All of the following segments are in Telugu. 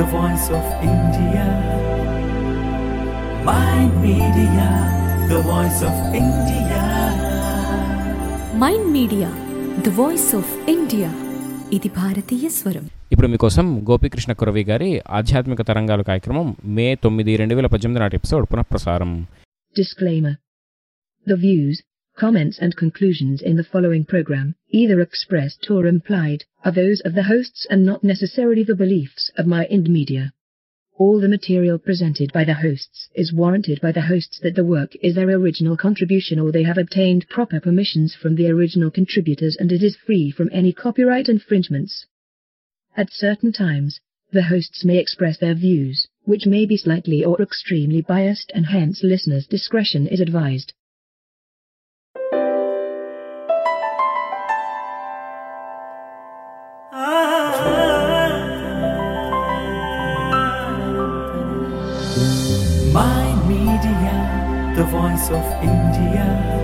voice of India. Mind Media, the voice of India. Mind Media the voice of India ఇది భారతీయ స్వరం ఇప్పుడు మీకోసం గోపీకృష్ణ కురవి గారి ఆధ్యాత్మిక తరంగాలు కార్యక్రమం మే తొమ్మిది రెండు వేల పద్దెనిమిది నాటి ఎపిసోడ్ పునఃప్రసారం Disclaimer. The views, comments and conclusions in the following program, either expressed or implied, are those of the hosts and not necessarily the beliefs of my Ind Media. All the material presented by the hosts is warranted by the hosts that the work is their original contribution or they have obtained proper permissions from the original contributors and it is free from any copyright infringements. At certain times, the hosts may express their views, which may be slightly or extremely biased and hence listeners' discretion is advised. Mind Media, the voice of India.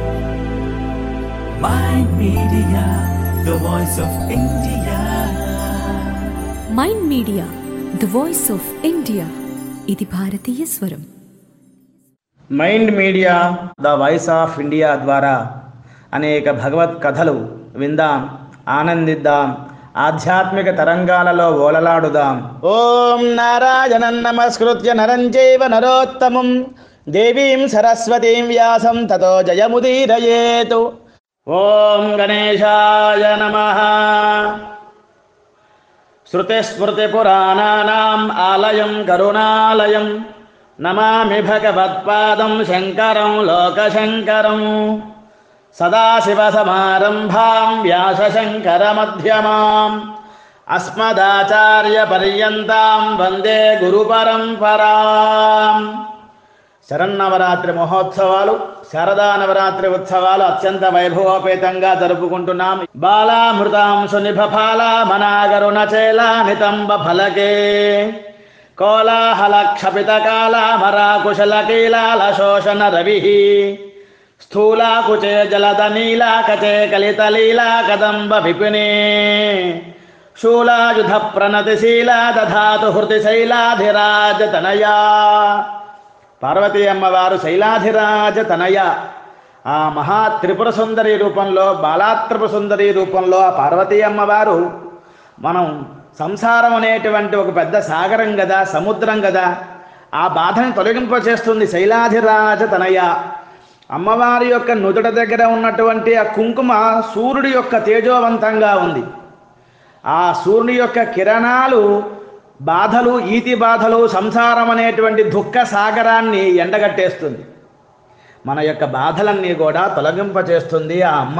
Mind Media, the voice of India. Mind Media the voice of India ఇది భారతీయ స్వరం Mind Media the voice of India ద్వారా అనేక భగవత్ కథలు విందాం ఆనందిద్దాం ఆధ్యాత్మిక తరంగాలలో ఓలలాడుదాం ఓం నారాయణం నమస్కృత్య నరం చైవ నరోత్తమం దేవీం సరస్వతీం వ్యాసం తతో జయముదీరయేతు ఓం గణేశాయ నమః श्रुतिस्मृतिपुराणानाम् आलयं करुणालयं नमामि भगवत्पादं शङ्करं लोकशङ्करं सदाशिवसमारम्भां व्यासशङ्करमध्यमाम् अस्मदाचार्यपर्यन्तां वन्दे गुरुपरम्पराम् శరన్నవరాత్రి మహోత్సవాలు శారదా నవరాత్రి ఉత్సవాలు అత్యంత వైభవోపేతంగా జరుపుకుంటున్నాం బాలామృతాంశు నిభఫాల మనాగరుణ చేలా నితంబ ఫలకే కోలాహల క్షపిత కాల మరాకుశల కీలాల శోషణ రవి స్థూలాకుచే జలద నీలా కచే కలిత లీలా కదంబ విపినే శూలాయుధ ప్రణతిశీల దధాతు హృతి శైలాధిరాజ తనయా పార్వతీ అమ్మవారు శైలాధిరాజ తనయ ఆ మహా త్రిపుర సుందరి రూపంలో బాలాత్రిపుర సుందరి రూపంలో ఆ పార్వతీ అమ్మవారు మనం సంసారం అనేటువంటి ఒక పెద్ద సాగరం కదా సముద్రం కదా ఆ బాధని తొలగింపచేస్తుంది శైలాధిరాజ తనయ అమ్మవారి యొక్క నుదుట దగ్గర ఉన్నటువంటి ఆ కుంకుమ సూర్యుడి యొక్క తేజోవంతంగా ఉంది ఆ సూర్యుని యొక్క కిరణాలు బాధలు ఈతి బాధలు సంసారం అనేటువంటి దుఃఖ సాగరాన్ని ఎండగట్టేస్తుంది మన యొక్క బాధలన్నీ కూడా తొలగింపచేస్తుంది ఆ అమ్మ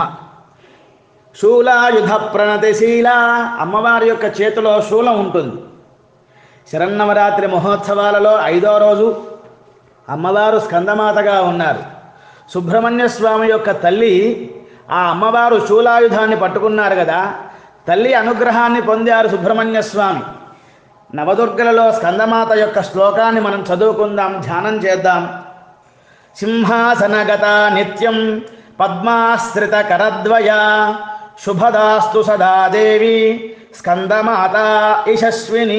శూలాయుధ ప్రణతిశీల అమ్మవారి యొక్క చేతిలో శూలం ఉంటుంది శరన్నవరాత్రి మహోత్సవాలలో ఐదో రోజు అమ్మవారు స్కందమాతగా ఉన్నారు సుబ్రహ్మణ్య స్వామి యొక్క తల్లి ఆ అమ్మవారు శూలాయుధాన్ని పట్టుకున్నారు కదా తల్లి అనుగ్రహాన్ని పొందారు సుబ్రహ్మణ్య స్వామి నవదుర్గలలో స్కందమాత యొక్క శ్లోకాన్ని మనం చదువుకుందాం ధ్యానం చేద్దాం సింహాసనగత నిత్యం పద్మాశ్రిత కరద్వయ శుభదాస్తు సదా దేవి స్కందమాత యశస్విని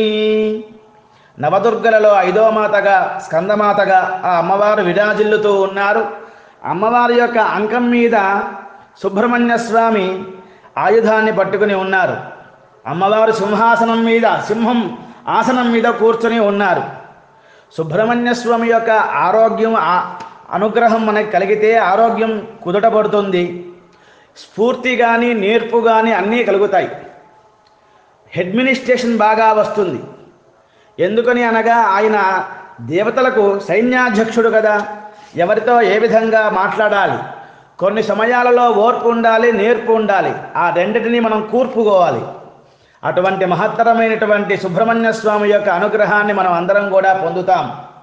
నవదుర్గలలో ఐదో మాతగా స్కందమాతగా ఆ అమ్మవారు విరాజిల్లుతూ ఉన్నారు అమ్మవారి యొక్క అంకం మీద సుబ్రహ్మణ్య స్వామి ఆయుధాన్ని పట్టుకుని ఉన్నారు అమ్మవారు సింహాసనం మీద సింహం ఆసనం మీద కూర్చొని ఉన్నారు సుబ్రహ్మణ్య స్వామి యొక్క ఆరోగ్యం ఆ- అనుగ్రహం మనకి కలిగితే ఆరోగ్యం కుదుటపడుతుంది స్ఫూర్తి కానీ నేర్పు కానీ అన్నీ కలుగుతాయి అడ్మినిస్ట్రేషన్ బాగా వస్తుంది ఎందుకని అనగా ఆయన దేవతలకు సైన్యాధ్యక్షుడు కదా ఎవరితో ఏ విధంగా మాట్లాడాలి కొన్ని సమయాలలో ఓర్పు ఉండాలి నేర్పు ఉండాలి ఆ రెండిటిని మనం కూర్పుకోవాలి అటువంటి మహత్తరమైనటువంటి సుబ్రహ్మణ్య స్వామి యొక్క అనుగ్రహాన్ని మనం అందరం కూడా పొందుతాం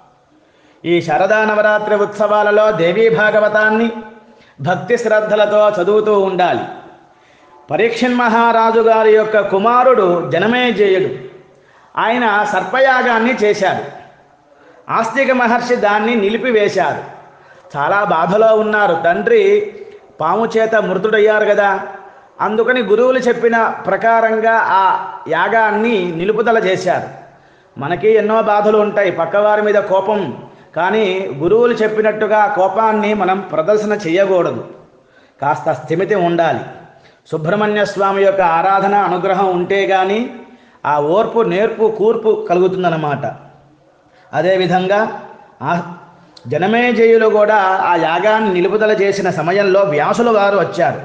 ఈ శారదా నవరాత్రి ఉత్సవాలలో దేవీ భాగవతాన్ని భక్తి శ్రద్ధలతో చదువుతూ ఉండాలి పరీక్షన్ మహారాజు గారి యొక్క కుమారుడు జనమేజయుడు ఆయన సర్పయాగాన్ని చేశాడు ఆస్తిక మహర్షి దాన్ని నిలిపివేశారు చాలా బాధలో ఉన్నారు తండ్రి పాము చేత మృతుడయ్యారు కదా అందుకని గురువులు చెప్పిన ప్రకారంగా ఆ యాగాన్ని నిలుపుదల చేశారు మనకి ఎన్నో బాధలు ఉంటాయి పక్కవారి మీద కోపం కానీ గురువులు చెప్పినట్టుగా కోపాన్ని మనం ప్రదర్శన చేయకూడదు కాస్త స్థిమితి ఉండాలి సుబ్రహ్మణ్య స్వామి యొక్క ఆరాధన అనుగ్రహం ఉంటే కానీ ఆ ఓర్పు నేర్పు కూర్పు కలుగుతుందన్నమాట అదేవిధంగా ఆ జనమేజయులు కూడా ఆ యాగాన్ని నిలుపుదల చేసిన సమయంలో వ్యాసుల వారు వచ్చారు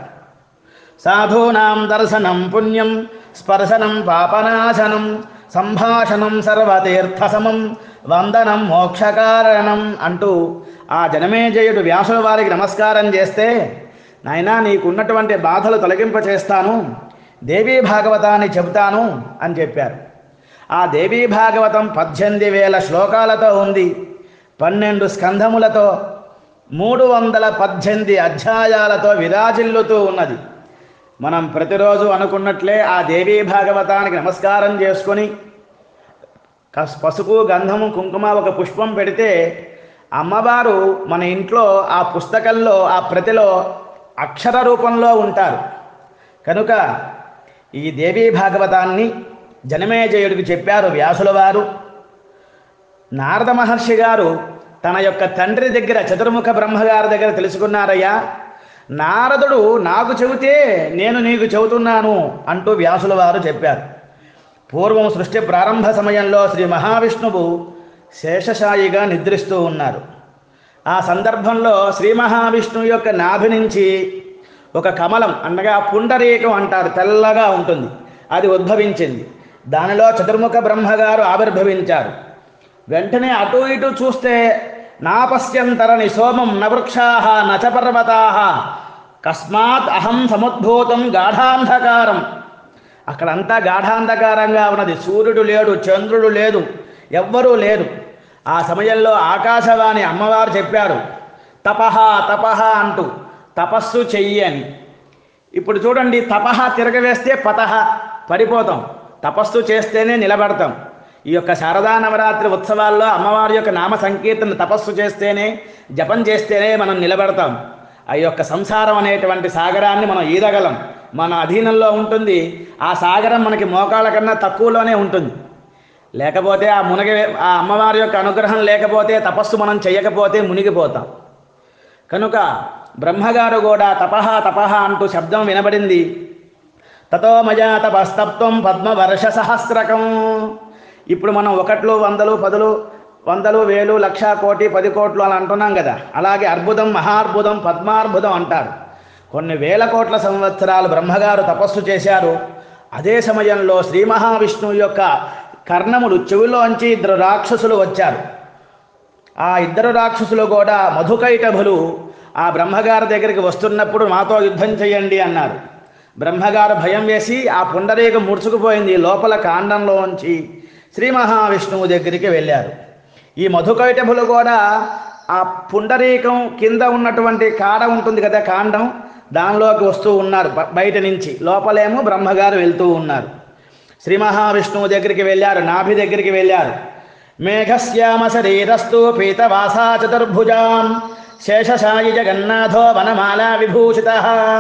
సాధూనాం దర్శనం పుణ్యం స్పర్శనం పాపనాశనం సంభాషణం సర్వతీర్థసమం వందనం మోక్షకారణం అంటూ ఆ జనమేజయుడు వ్యాసుల వారికి నమస్కారం చేస్తే నాయనా నీకున్నటువంటి బాధలు తొలగింప చేస్తాను దేవీ భాగవతాన్ని చెబుతాను అని చెప్పారు ఆ దేవీ భాగవతం పద్దెనిమిది వేల శ్లోకాలతో ఉంది పన్నెండు స్కంధములతో మూడు వందల పద్దెనిమిది అధ్యాయాలతో విరాజిల్లుతూ ఉన్నది మనం ప్రతిరోజు అనుకున్నట్లే ఆ దేవీ భాగవతానికి నమస్కారం చేసుకొని కస్- పసుపు గంధము కుంకుమ ఒక పుష్పం పెడితే అమ్మవారు మన ఇంట్లో ఆ పుస్తకంలో ఆ ప్రతిలో అక్షర రూపంలో ఉంటారు కనుక ఈ దేవీ భాగవతాన్ని జనమేజయుడికి చెప్పారు వ్యాసుల వారు నారద మహర్షి గారు తన యొక్క తండ్రి దగ్గర చతుర్ముఖ బ్రహ్మగారి దగ్గర తెలుసుకున్నారయ్యా నారదుడు నాకు చెబితే నేను నీకు చెబుతున్నాను అంటూ వ్యాసుల వారు చెప్పారు పూర్వం సృష్టి ప్రారంభ సమయంలో శ్రీ మహావిష్ణువు శేషశాయిగా నిద్రిస్తూ ఉన్నారు ఆ సందర్భంలో శ్రీ మహావిష్ణువు యొక్క నాభి నుంచి ఒక కమలం అనగా పుండరీకం అంటారు తెల్లగా ఉంటుంది అది ఉద్భవించింది దానిలో చతుర్ముఖ బ్రహ్మగారు ఆవిర్భవించారు వెంటనే అటు ఇటు చూస్తే నా పశ్యంతరని సోమం న వృక్షాహ నచ పర్వతాహ కస్మాత్ అహం సముద్భూతం గాఢాంధకారం అక్కడంతా గాఢాంధకారంగా ఉన్నది సూర్యుడు లేడు చంద్రుడు లేదు ఎవ్వరూ లేరు ఆ సమయంలో ఆకాశవాణి అమ్మవారు చెప్పారు తపహ తపహ అంటూ తపస్సు చెయ్యి అని ఇప్పుడు చూడండి తపహ తిరగవేస్తే పతహ పడిపోతాం తపస్సు చేస్తేనే నిలబడతాం ఈ యొక్క శారదా నవరాత్రి ఉత్సవాల్లో అమ్మవారి యొక్క నామ సంకీర్తన తపస్సు చేస్తేనే జపం చేస్తేనే మనం నిలబడతాం ఆ యొక్క సంసారం అనేటువంటి సాగరాన్ని మనం ఈదగలం మన అధీనంలో ఉంటుంది ఆ సాగరం మనకి మోకాళ్ళ కన్నా తక్కువలోనే ఉంటుంది లేకపోతే ఆ మునగ ఆ అమ్మవారి యొక్క అనుగ్రహం లేకపోతే తపస్సు మనం చేయకపోతే మునిగిపోతాం కనుక బ్రహ్మగారు కూడా తపహ తపహ అంటూ శబ్దం వినబడింది తతో మజా తపస్తప్తం పద్మవర్ష సహస్రకం ఇప్పుడు మనం ఒకట్లు వందలు పదులు వందలు వేలు లక్ష కోటి పది కోట్లు అని అంటున్నాం కదా అలాగే అర్బుదం మహార్బుదం పద్మార్బుదం అంటారు కొన్ని వేల కోట్ల సంవత్సరాలు బ్రహ్మగారు తపస్సు చేశారు అదే సమయంలో శ్రీ మహావిష్ణువు యొక్క కర్ణములు చెవిలోంచి ఇద్దరు రాక్షసులు వచ్చారు ఆ ఇద్దరు రాక్షసులు కూడా మధుకైటభులు ఆ బ్రహ్మగారి దగ్గరికి వస్తున్నప్పుడు మాతో యుద్ధం చేయండి అన్నారు బ్రహ్మగారు భయం వేసి ఆ పుండరీకం ముడుచుకుపోయింది లోపల కాండంలోంచి శ్రీ మహావిష్ణువు దగ్గరికి వెళ్ళారు ఈ మధుకైటభులు కూడా ఆ పుండరీకం కింద ఉన్నటువంటి కాడ ఉంటుంది కదా కాండం దానిలోకి వస్తూ ఉన్నారు బ- బయట నుంచి లోపలేమో బ్రహ్మగారు వెళ్తూ ఉన్నారు శ్రీ మహావిష్ణువు దగ్గరికి వెళ్ళారు నాభి దగ్గరికి వెళ్ళారు మేఘశ్యామ శరీరస్తు పీతవాసా చతుర్భుజాం శేషశాయి జగన్నాథో వనమాలా విభూషిత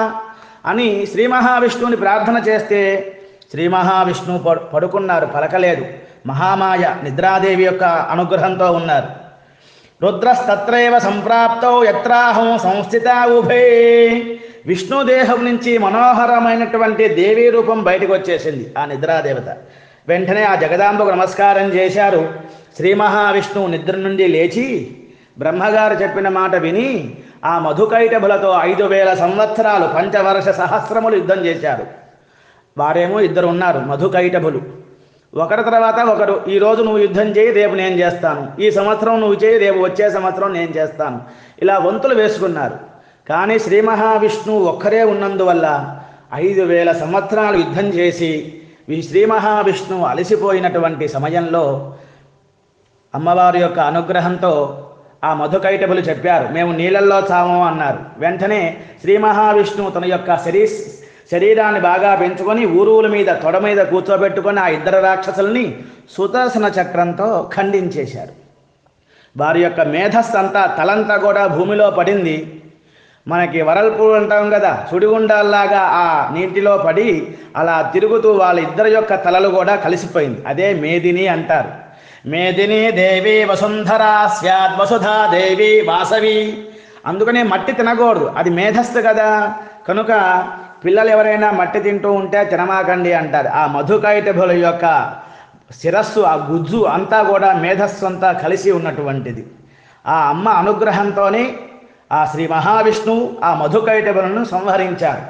అని శ్రీ మహావిష్ణువుని ప్రార్థన చేస్తే శ్రీ మహావిష్ణువు పడు పడుకున్నారు పలకలేదు మహామాయ నిద్రాదేవి యొక్క అనుగ్రహంతో ఉన్నారు రుద్రస్తత్రైవ సంప్రాప్తౌ యత్రాహం సంస్థిత ఉభే విష్ణుదేహం నుంచి మనోహరమైనటువంటి దేవీ రూపం బయటకు వచ్చేసింది ఆ నిద్రాదేవత వెంటనే ఆ జగదాంబకు నమస్కారం చేశారు శ్రీ మహావిష్ణువు నిద్ర నుండి లేచి బ్రహ్మగారు చెప్పిన మాట విని ఆ మధుకైటభులతో ఐదు వేల సంవత్సరాలు పంచవర్ష సహస్రములు యుద్ధం చేశారు వారేమో ఇద్దరు ఉన్నారు మధుకైటభులు ఒకరి తర్వాత ఒకరు ఈ రోజు నువ్వు యుద్ధం చేయి రేపు నేను చేస్తాను ఈ సంవత్సరం నువ్వు చేయి రేపు వచ్చే సంవత్సరం నేను చేస్తాను ఇలా వంతులు వేసుకున్నారు కానీ శ్రీ మహావిష్ణువు ఒక్కరే ఉన్నందువల్ల ఐదు వేల సంవత్సరాలు యుద్ధం చేసి ఈ శ్రీ మహావిష్ణువు అలసిపోయినటువంటి సమయంలో అమ్మవారి యొక్క అనుగ్రహంతో ఆ మధుకైటబులు చెప్పారు మేము నీళ్ళల్లో చాము అన్నారు వెంటనే శ్రీ మహావిష్ణువు తన యొక్క శరీ శరీరాన్ని బాగా పెంచుకొని ఊరువుల మీద తొడ మీద కూర్చోబెట్టుకొని ఆ ఇద్దరు రాక్షసుల్ని సుదర్శన చక్రంతో ఖండించేశారు వారి యొక్క మేధస్సు అంతా తలంతా కూడా భూమిలో పడింది మనకి వరల్పూ అంటాం కదా సుడిగుండాల్లాగా ఆ నీటిలో పడి అలా తిరుగుతూ వాళ్ళ ఇద్దరి యొక్క తలలు కూడా కలిసిపోయింది అదే మేదిని అంటారు మేదిని దేవి వసుంధరా స్యాద్ వసుధా దేవి వాసవి అందుకనే మట్టి తినకూడదు అది మేధస్సు కదా కనుక పిల్లలు ఎవరైనా మట్టి తింటూ ఉంటే తినమాకండి అంటారు ఆ మధుకైటభుల యొక్క శిరస్సు ఆ గుజ్జు అంతా కూడా మేధస్సు అంతా కలిసి ఉన్నటువంటిది ఆ అమ్మ అనుగ్రహంతోనే ఆ శ్రీ మహావిష్ణువు ఆ మధుకైటభులను సంహరించారు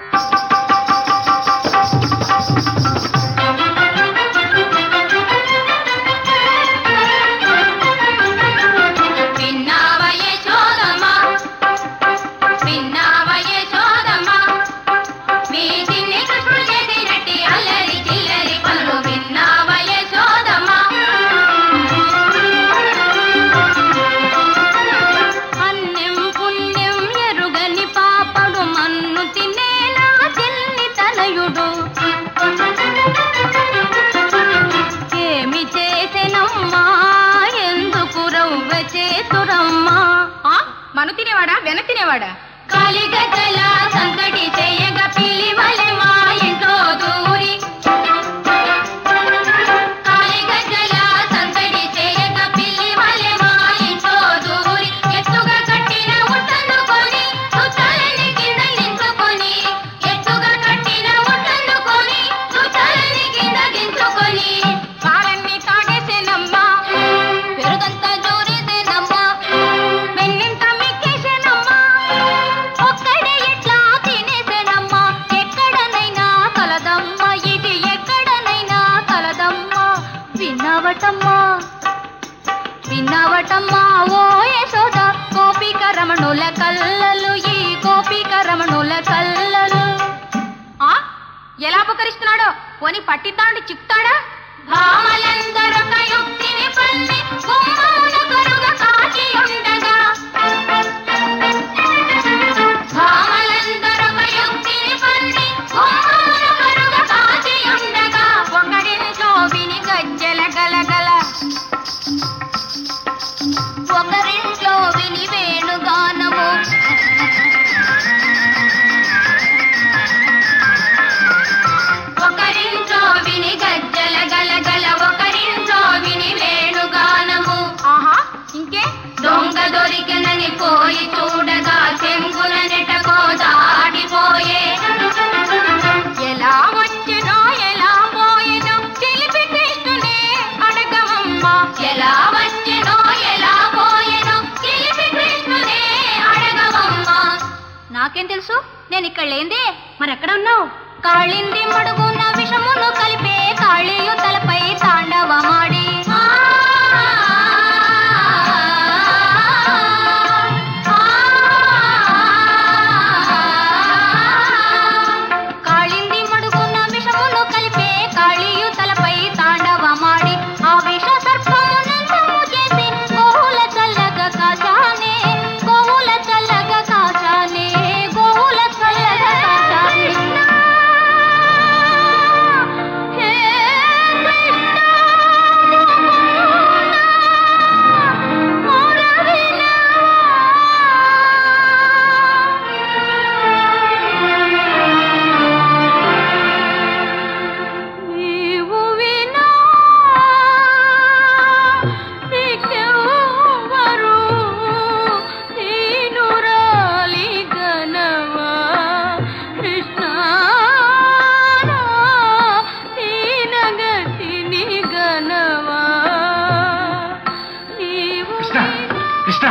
పిన్నావయే చోదమా పిన్నావయే చోదమా మీ తిన్ని కృష్ణుడు చేసినట్టి అల్లరి చిల్లరి పనులు విన్నావయే చోదమా అన్యం పుణ్యం ఎరుగని పాపడు మన్ను తినేలా చిన్ని తనయుడు ఏమి చేసెనమ్మా ఎందుకు రవ్వ చేతురమ్మా మను తినేవాడా వెన తినేవాడా కలిగజల సంకటి చేయగ పిలివలె మా ఇంట్లో దూరి కలిగజల సంకటి చేయగ పిలివలె మా ఇంట్లో దూరి ఎత్తుగా కట్టిన ఉట్టందుకొని చుట్టాలని కింద నించుకొని ఎత్తుగా కట్టిన ఉట్టందుకొని చుట్టాలని కింద దించుకొని పాలన్నీ తాగేసేనమ్మా పెరుగంతా జోరేసేనమ్మా వెన్నింత మిక్కేసేనమ్మా ఒక్కడే ఎట్లా తినేసేనమ్మా ఎక్కడనైనా కలదమ్మా ఇది ఎక్కడనైనా కలదమ్మా విన్నావటమ్మా విన్నావటమ్మా ఓ యశోద గోపిక రమణుల కల్లలు ఈ గోపిక రమణుల కల్లలు ఆ ఎలా అపకరిస్తున్నాడో పోని పట్టితాండి చిక్తాడా భామలందరొక యుక్తిని పల్లి గుమ్మమున కరుగ కాచి ఉండగా భామలందరొక యుక్తిని పల్లి గుమ్మమున కరుగ కాచి ఉండగా ఒకరింట్లో విని గజ్జల గలగల ఒకరింట్లో విని వేణుగానము ఒకరింట్లో విని గజ్జల గలగల ఒకరింట్లో విని వేణుగానము ఆహా ఇంకే దొంగ దొరికినని పోయి చూడగా చెంగుల నెటకో దాటిపోయే ఎలా వచ్చినో ఎలా పోయినో చిలిపి కృష్ణునే అడగవమ్మా ఎలా వచ్చినో ఎలా పోయినో చిలిపి కృష్ణునే అడగవమ్మా నాకేం తెలుసు నేను ఇక్కడ లేందే మరి ఎక్కడ ఉన్నావు కాళింది మడుగున విషమును కలిపే కాళీయు తలపై తాండవమాడి కాళింది మడుగున విషమును కలిపే కాళీయు తలపై తాండవమాడి ఆ విష సర్పమునంతము చేసి గోవుల చల్లగా కాచానే గోవుల చల్లగా కాచానే గోవుల చల్లగా కాచానే హే నీవు వినా నీకెవ్వరు దీనురాలి గనవా కృష్ణ దీనగతిని గనవా నీవు Krishna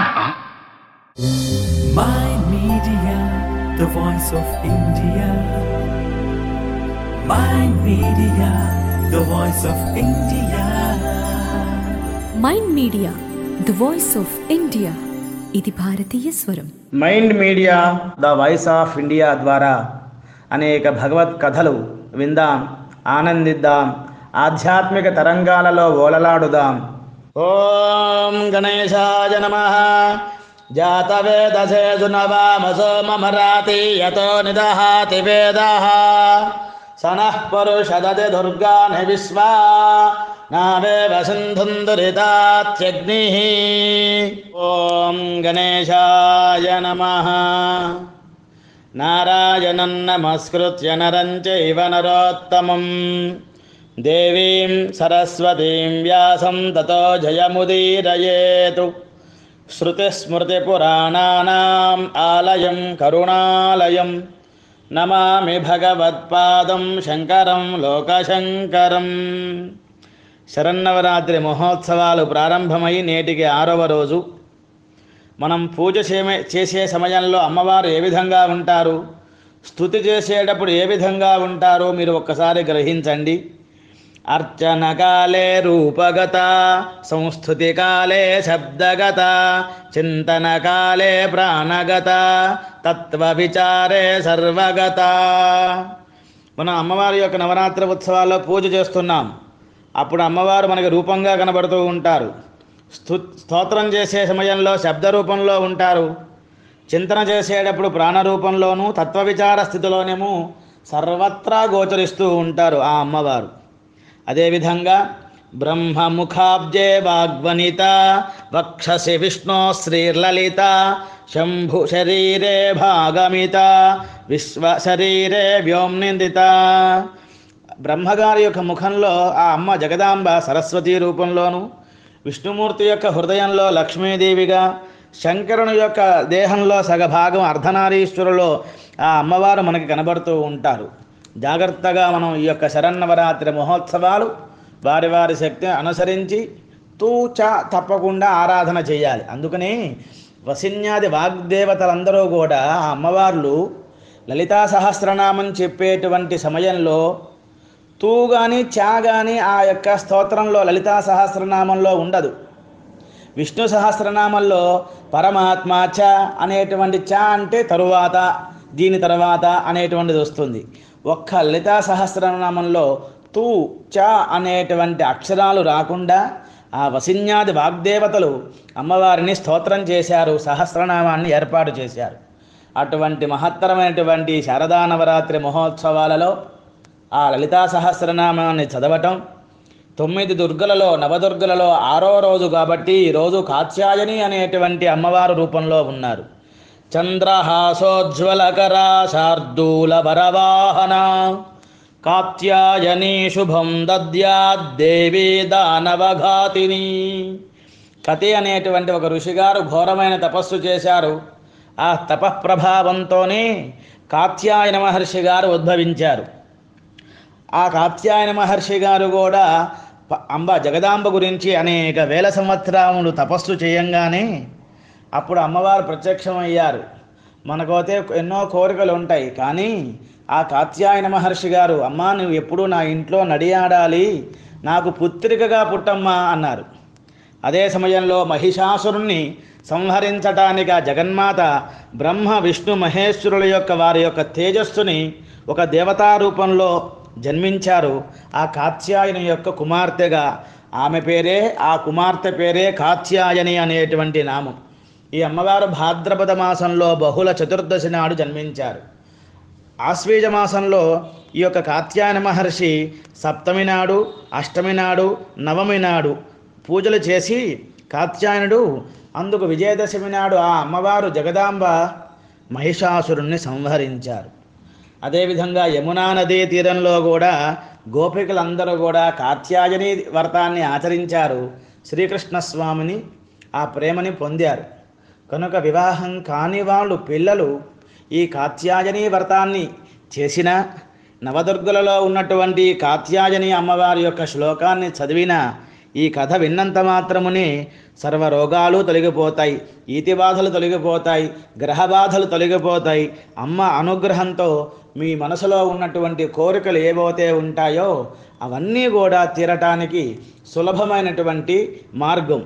My Media, the voice of India. My Media, the voice of India. Mind Media the voice of India ఇది భారతీయ స్వరం Mind Media the voice of India ద్వారా అనేక భగవత్ కథలు విందాం ఆనందిద్దాం ఆధ్యాత్మిక తరంగాలలో ఓలలాడుదాం ఓం గణేశాయ నమ జాతవేదసేదు నవామసో మమరాతి యతో నిదహాతి వేదాః సనః పురుషదతి దుర్గాని విశ్వా నావేవ సింధుం దురితాత్యగ్నిः ఓం గణేశాయ నమః నారాయణం నమస్కృత్య నరం చైవ నరోత్తమం దేవీం సరస్వతీం వ్యాసం తతో జయముదీరయేతు శృతిస్మృతిపురాణానాం ఆలయం కరుణాలయం నమామి భగవత్పాదం శంకరం లోకశంకరం శరన్నవరాత్రి మహోత్సవాలు ప్రారంభమై నేటికి ఆరవ రోజు మనం పూజ చేమే చేసే సమయంలో అమ్మవారు ఏ విధంగా ఉంటారు స్థుతి చేసేటప్పుడు ఏ విధంగా ఉంటారో మీరు ఒక్కసారి గ్రహించండి అర్చన కాలే రూపగత సంస్థుతి కాలే శబ్దగత చింతన కాలే ప్రాణగత తత్వ విచారే సర్వగత మనం అమ్మవారి యొక్క నవరాత్రి ఉత్సవాల్లో పూజ చేస్తున్నాం అప్పుడు అమ్మవారు మనకి రూపంగా కనబడుతూ ఉంటారు స్తు స్తోత్రం చేసే సమయంలో శబ్ద రూపంలో ఉంటారు చింతన చేసేటప్పుడు ప్రాణరూపంలోనూ తత్వ విచార స్థితిలోనేమో సర్వత్రా గోచరిస్తూ ఉంటారు ఆ అమ్మవారు అదేవిధంగా బ్రహ్మముఖాబ్జే వాగ్వనిత వక్షసి విష్ణు శ్రీర్లలిత శంభు శరీరే భాగమిత విశ్వ శరీరే వ్యోమ్నిందిత బ్రహ్మగారి యొక్క ముఖంలో ఆ అమ్మ జగదాంబ సరస్వతి రూపంలోను విష్ణుమూర్తి యొక్క హృదయంలో లక్ష్మీదేవిగా శంకరుని యొక్క దేహంలో సగభాగం అర్ధనారీశ్వరులో ఆ అమ్మవారు మనకి కనబడుతూ ఉంటారు జాగ్రత్తగా మనం ఈ యొక్క శరన్నవరాత్రి మహోత్సవాలు వారి వారి శక్తిని అనుసరించి తూచ తప్పకుండా ఆరాధన చేయాలి అందుకని వసిన్యాది వాగ్దేవతలందరూ కూడా ఆ అమ్మవార్లు లలితా సహస్రనామం చెప్పేటువంటి సమయంలో తూ కానీ చా కానీ ఆ యొక్క స్తోత్రంలో లలితా సహస్రనామంలో ఉండదు విష్ణు సహస్రనామంలో పరమాత్మ చ అనేటువంటి చ అంటే తరువాత దీని తర్వాత అనేటువంటిది వస్తుంది ఒక్క లలితా సహస్రనామంలో తూ చ అనేటువంటి అక్షరాలు రాకుండా ఆ వసిన్యాది వాగ్దేవతలు అమ్మవారిని స్తోత్రం చేశారు సహస్రనామాన్ని ఏర్పాటు చేశారు అటువంటి మహత్తరమైనటువంటి శారదా నవరాత్రి మహోత్సవాలలో ఆ లలితా సహస్రనామాన్ని చదవటం తొమ్మిది దుర్గలలో నవదుర్గలలో ఆరో రోజు కాబట్టి ఈరోజు కాత్యాయని అనేటువంటి అమ్మవారు రూపంలో ఉన్నారు చంద్రహాసోజ్వలకరా శార్దూల వరవాహన కాత్యాయని శుభం దద్యాద్దేవి దానవఘాతిని కతి అనేటువంటి ఒక ఋషిగారు ఘోరమైన తపస్సు చేశారు ఆ తపఃప్రభావంతోనే కాత్యాయన మహర్షి గారు ఉద్భవించారు ఆ కాత్యాయన మహర్షి గారు కూడా ప- అంబ జగదాంబ గురించి అనేక వేల సంవత్సరములు తపస్సు చేయంగానే అప్పుడు అమ్మవారు ప్రత్యక్షమయ్యారు మనకైతే ఎన్నో కోరికలు ఉంటాయి కానీ ఆ కాత్యాయన మహర్షి గారు అమ్మా నువ్వు ఎప్పుడూ నా ఇంట్లో నడియాడాలి నాకు పుత్రికగా పుట్టమ్మా అన్నారు అదే సమయంలో మహిషాసురుణ్ణి సంహరించటానికి ఆ జగన్మాత బ్రహ్మ విష్ణు మహేశ్వరుల యొక్క వారి యొక్క తేజస్సుని ఒక దేవతా రూపంలో జన్మించారు ఆ కాత్యాయని యొక్క కుమార్తెగా ఆమె పేరే ఆ కుమార్తె పేరే కాత్యాయని అనేటువంటి నామం ఈ అమ్మవారు భాద్రపద మాసంలో బహుళ చతుర్దశి నాడు జన్మించారు ఆశ్వీజ మాసంలో ఈ యొక్క కాత్యాయన మహర్షి సప్తమి నాడు అష్టమి నాడు నవమి నాడు పూజలు చేసి కాత్యాయనుడు అందుకు విజయదశమి నాడు ఆ అమ్మవారు జగదాంబ మహిషాసురుణ్ణి సంహరించారు అదేవిధంగా యమునా నదీ తీరంలో కూడా గోపికలందరూ కూడా కాత్యాయని వ్రతాన్ని ఆచరించారు శ్రీకృష్ణ స్వామిని ఆ ప్రేమని పొందారు కనుక వివాహం కాని వాళ్ళు పిల్లలు ఈ కాత్యాయని వ్రతాన్ని చేసిన నవదుర్గలలో ఉన్నటువంటి కాత్యాయని అమ్మవారి యొక్క శ్లోకాన్ని చదివిన ఈ కథ విన్నంత మాత్రమునే సర్వ రోగాలు తొలగిపోతాయి ఈతి బాధలు తొలగిపోతాయి గ్రహ బాధలు తొలగిపోతాయి అమ్మ అనుగ్రహంతో మీ మనసులో ఉన్నటువంటి కోరికలు ఏవైతే ఉంటాయో అవన్నీ కూడా తీరటానికి సులభమైనటువంటి మార్గం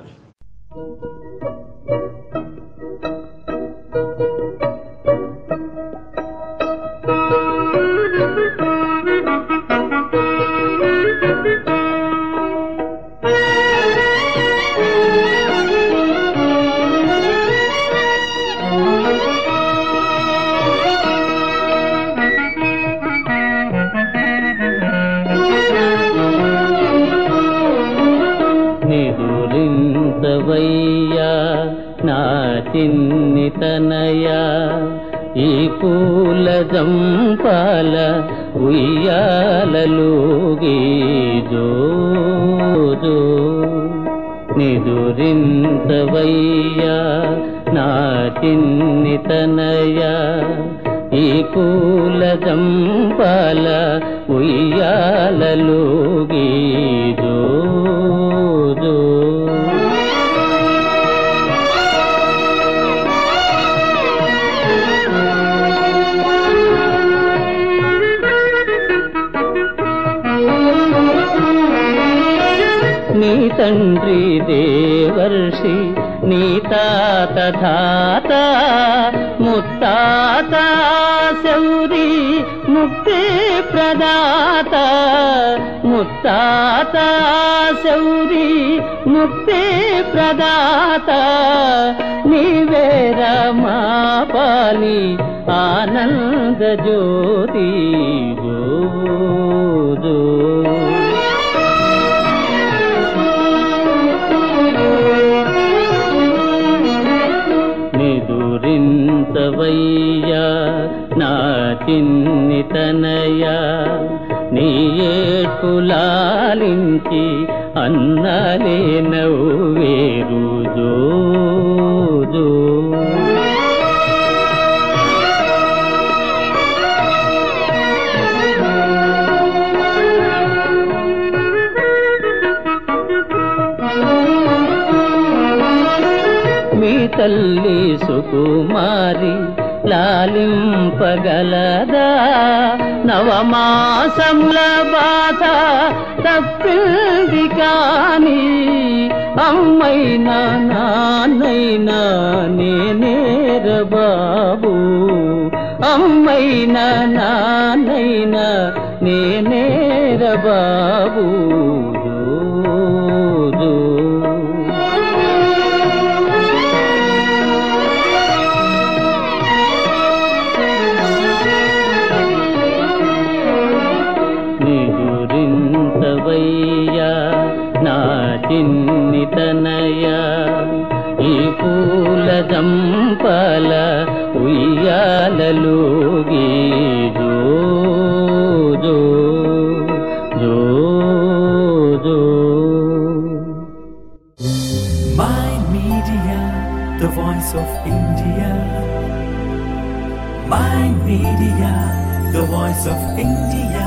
నిదురించవయ్యా నా చిన్ని తనయ ఈ పూల జంపాల ఉయ్యాలలోగి జో జో నిదురింతవయ్యా నా చిన్ని తనయ ఈ పూల జంపాల ఉయ్యాలలోగి జో జో నీ తండ్రి దేవర్షి నీ తాత ధాత ముత్తాత శౌరి ముక్తి ప్రదాత ముత్తాత శౌరి ముక్తి ప్రదాత నీవేర మా పాలి ఆనంద జ్యోతి జో జో నిదురింతవయ్యా నా చిన్ని తనయా నీ ఏడ్పులాలించి అన్నలే నవ్వేరు జో జో మీ తల్లి సుకుమారి లాలింపగలదా నవమాసముల బాధ తప్పింది కాని అమ్మైనా నాన్నైనా నేనేర బాబు అమ్మైనా నాన్నైనా నేనేర బాబు జో జో నిదురింతవయ్యా నా చిన్ని తనయా ఈ పూల జంపాల ఉయ్యాలలోగి జో జో జో జో Mind Media, the voice of India. Mind Media, the voice of India.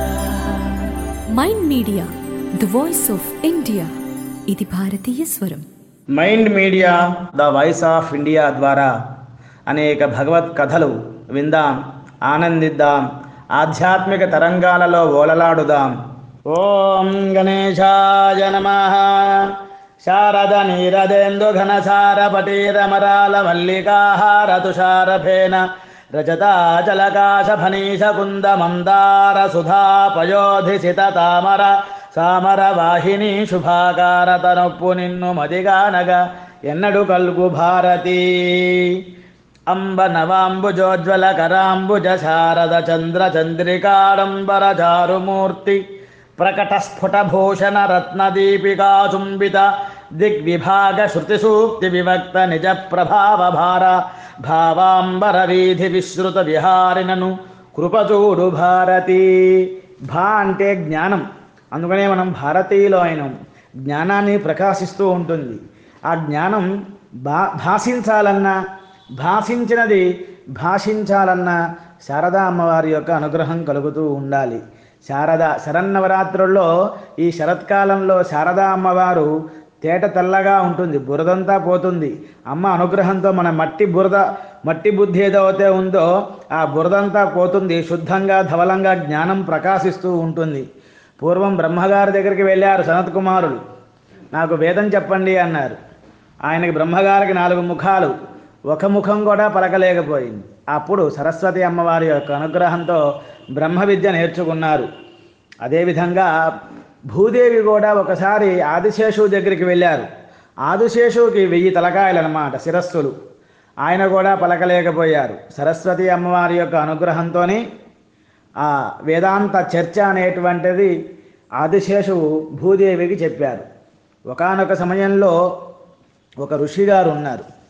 Mind Media the voice of India ఇది భారతీయ స్వరం Mind Media the voice of India ద్వారా అనేక భగవత్ కథలు విందాం ఆనందిద్దాం ఆధ్యాత్మిక తరంగాలలో ఓలలాడుదాం ఓం గణేశాయ నమ శారద నీరదేందు ఘనసార పటీరమరాల మల్లికాహార తుషారఫేన రజతాచలకాశ ఫనీష కుంద మందార సుధా పయోధిసిత తామర సామర వాహిని శుభాకార తనొప్పు నిన్ను మదిగానగ ఎన్నడు కల్గు భారతి అంబ నవాంబుజోజ్వల కరాంబుజ శారద చంద్ర చంద్రికాడంబర చారుమూర్తి ప్రకట స్ఫుట భూషణ రత్నదీపికా చుంబిత దిగ్విభాగ శృతి సూక్తి వివక్త నిజ ప్రభావ భార భావాంబర వీధి విశ్రుత విహారినను కృపచూడు భారతి భా అంటే జ్ఞానం అందుకనే మనం భారతీయులో అయినాం జ్ఞానాన్ని ప్రకాశిస్తూ ఉంటుంది ఆ జ్ఞానం భా భాషించాలన్నా భాషించినది భాషించాలన్నా శారదా అమ్మవారి యొక్క అనుగ్రహం కలుగుతూ ఉండాలి శారద శరన్నవరాత్రుల్లో ఈ శరత్కాలంలో శారదా అమ్మవారు తేట తెల్లగా ఉంటుంది బురదంతా పోతుంది అమ్మ అనుగ్రహంతో మన మట్టి బురద మట్టి బుద్ధి ఏదైతే ఉందో ఆ బురదంతా పోతుంది శుద్ధంగా ధవలంగా జ్ఞానం ప్రకాశిస్తూ ఉంటుంది పూర్వం బ్రహ్మగారి దగ్గరికి వెళ్ళారు సనత్ కుమారులు నాకు వేదం చెప్పండి అన్నారు ఆయనకి బ్రహ్మగారికి నాలుగు ముఖాలు ఒక ముఖం కూడా పలకలేకపోయింది అప్పుడు సరస్వతి అమ్మవారి యొక్క అనుగ్రహంతో బ్రహ్మ విద్య నేర్చుకున్నారు అదేవిధంగా భూదేవి కూడా ఒకసారి ఆదిశేషువు దగ్గరికి వెళ్ళారు ఆదిశేషువుకి వెయ్యి తలకాయలు అన్నమాట శిరస్సులు ఆయన కూడా పలకలేకపోయారు సరస్వతి అమ్మవారి యొక్క అనుగ్రహంతోనే ఆ వేదాంత చర్చ అనేటువంటిది ఆదిశేషువు భూదేవికి చెప్పారు ఒకానొక సమయంలో ఒక ఋషి గారు ఉన్నారు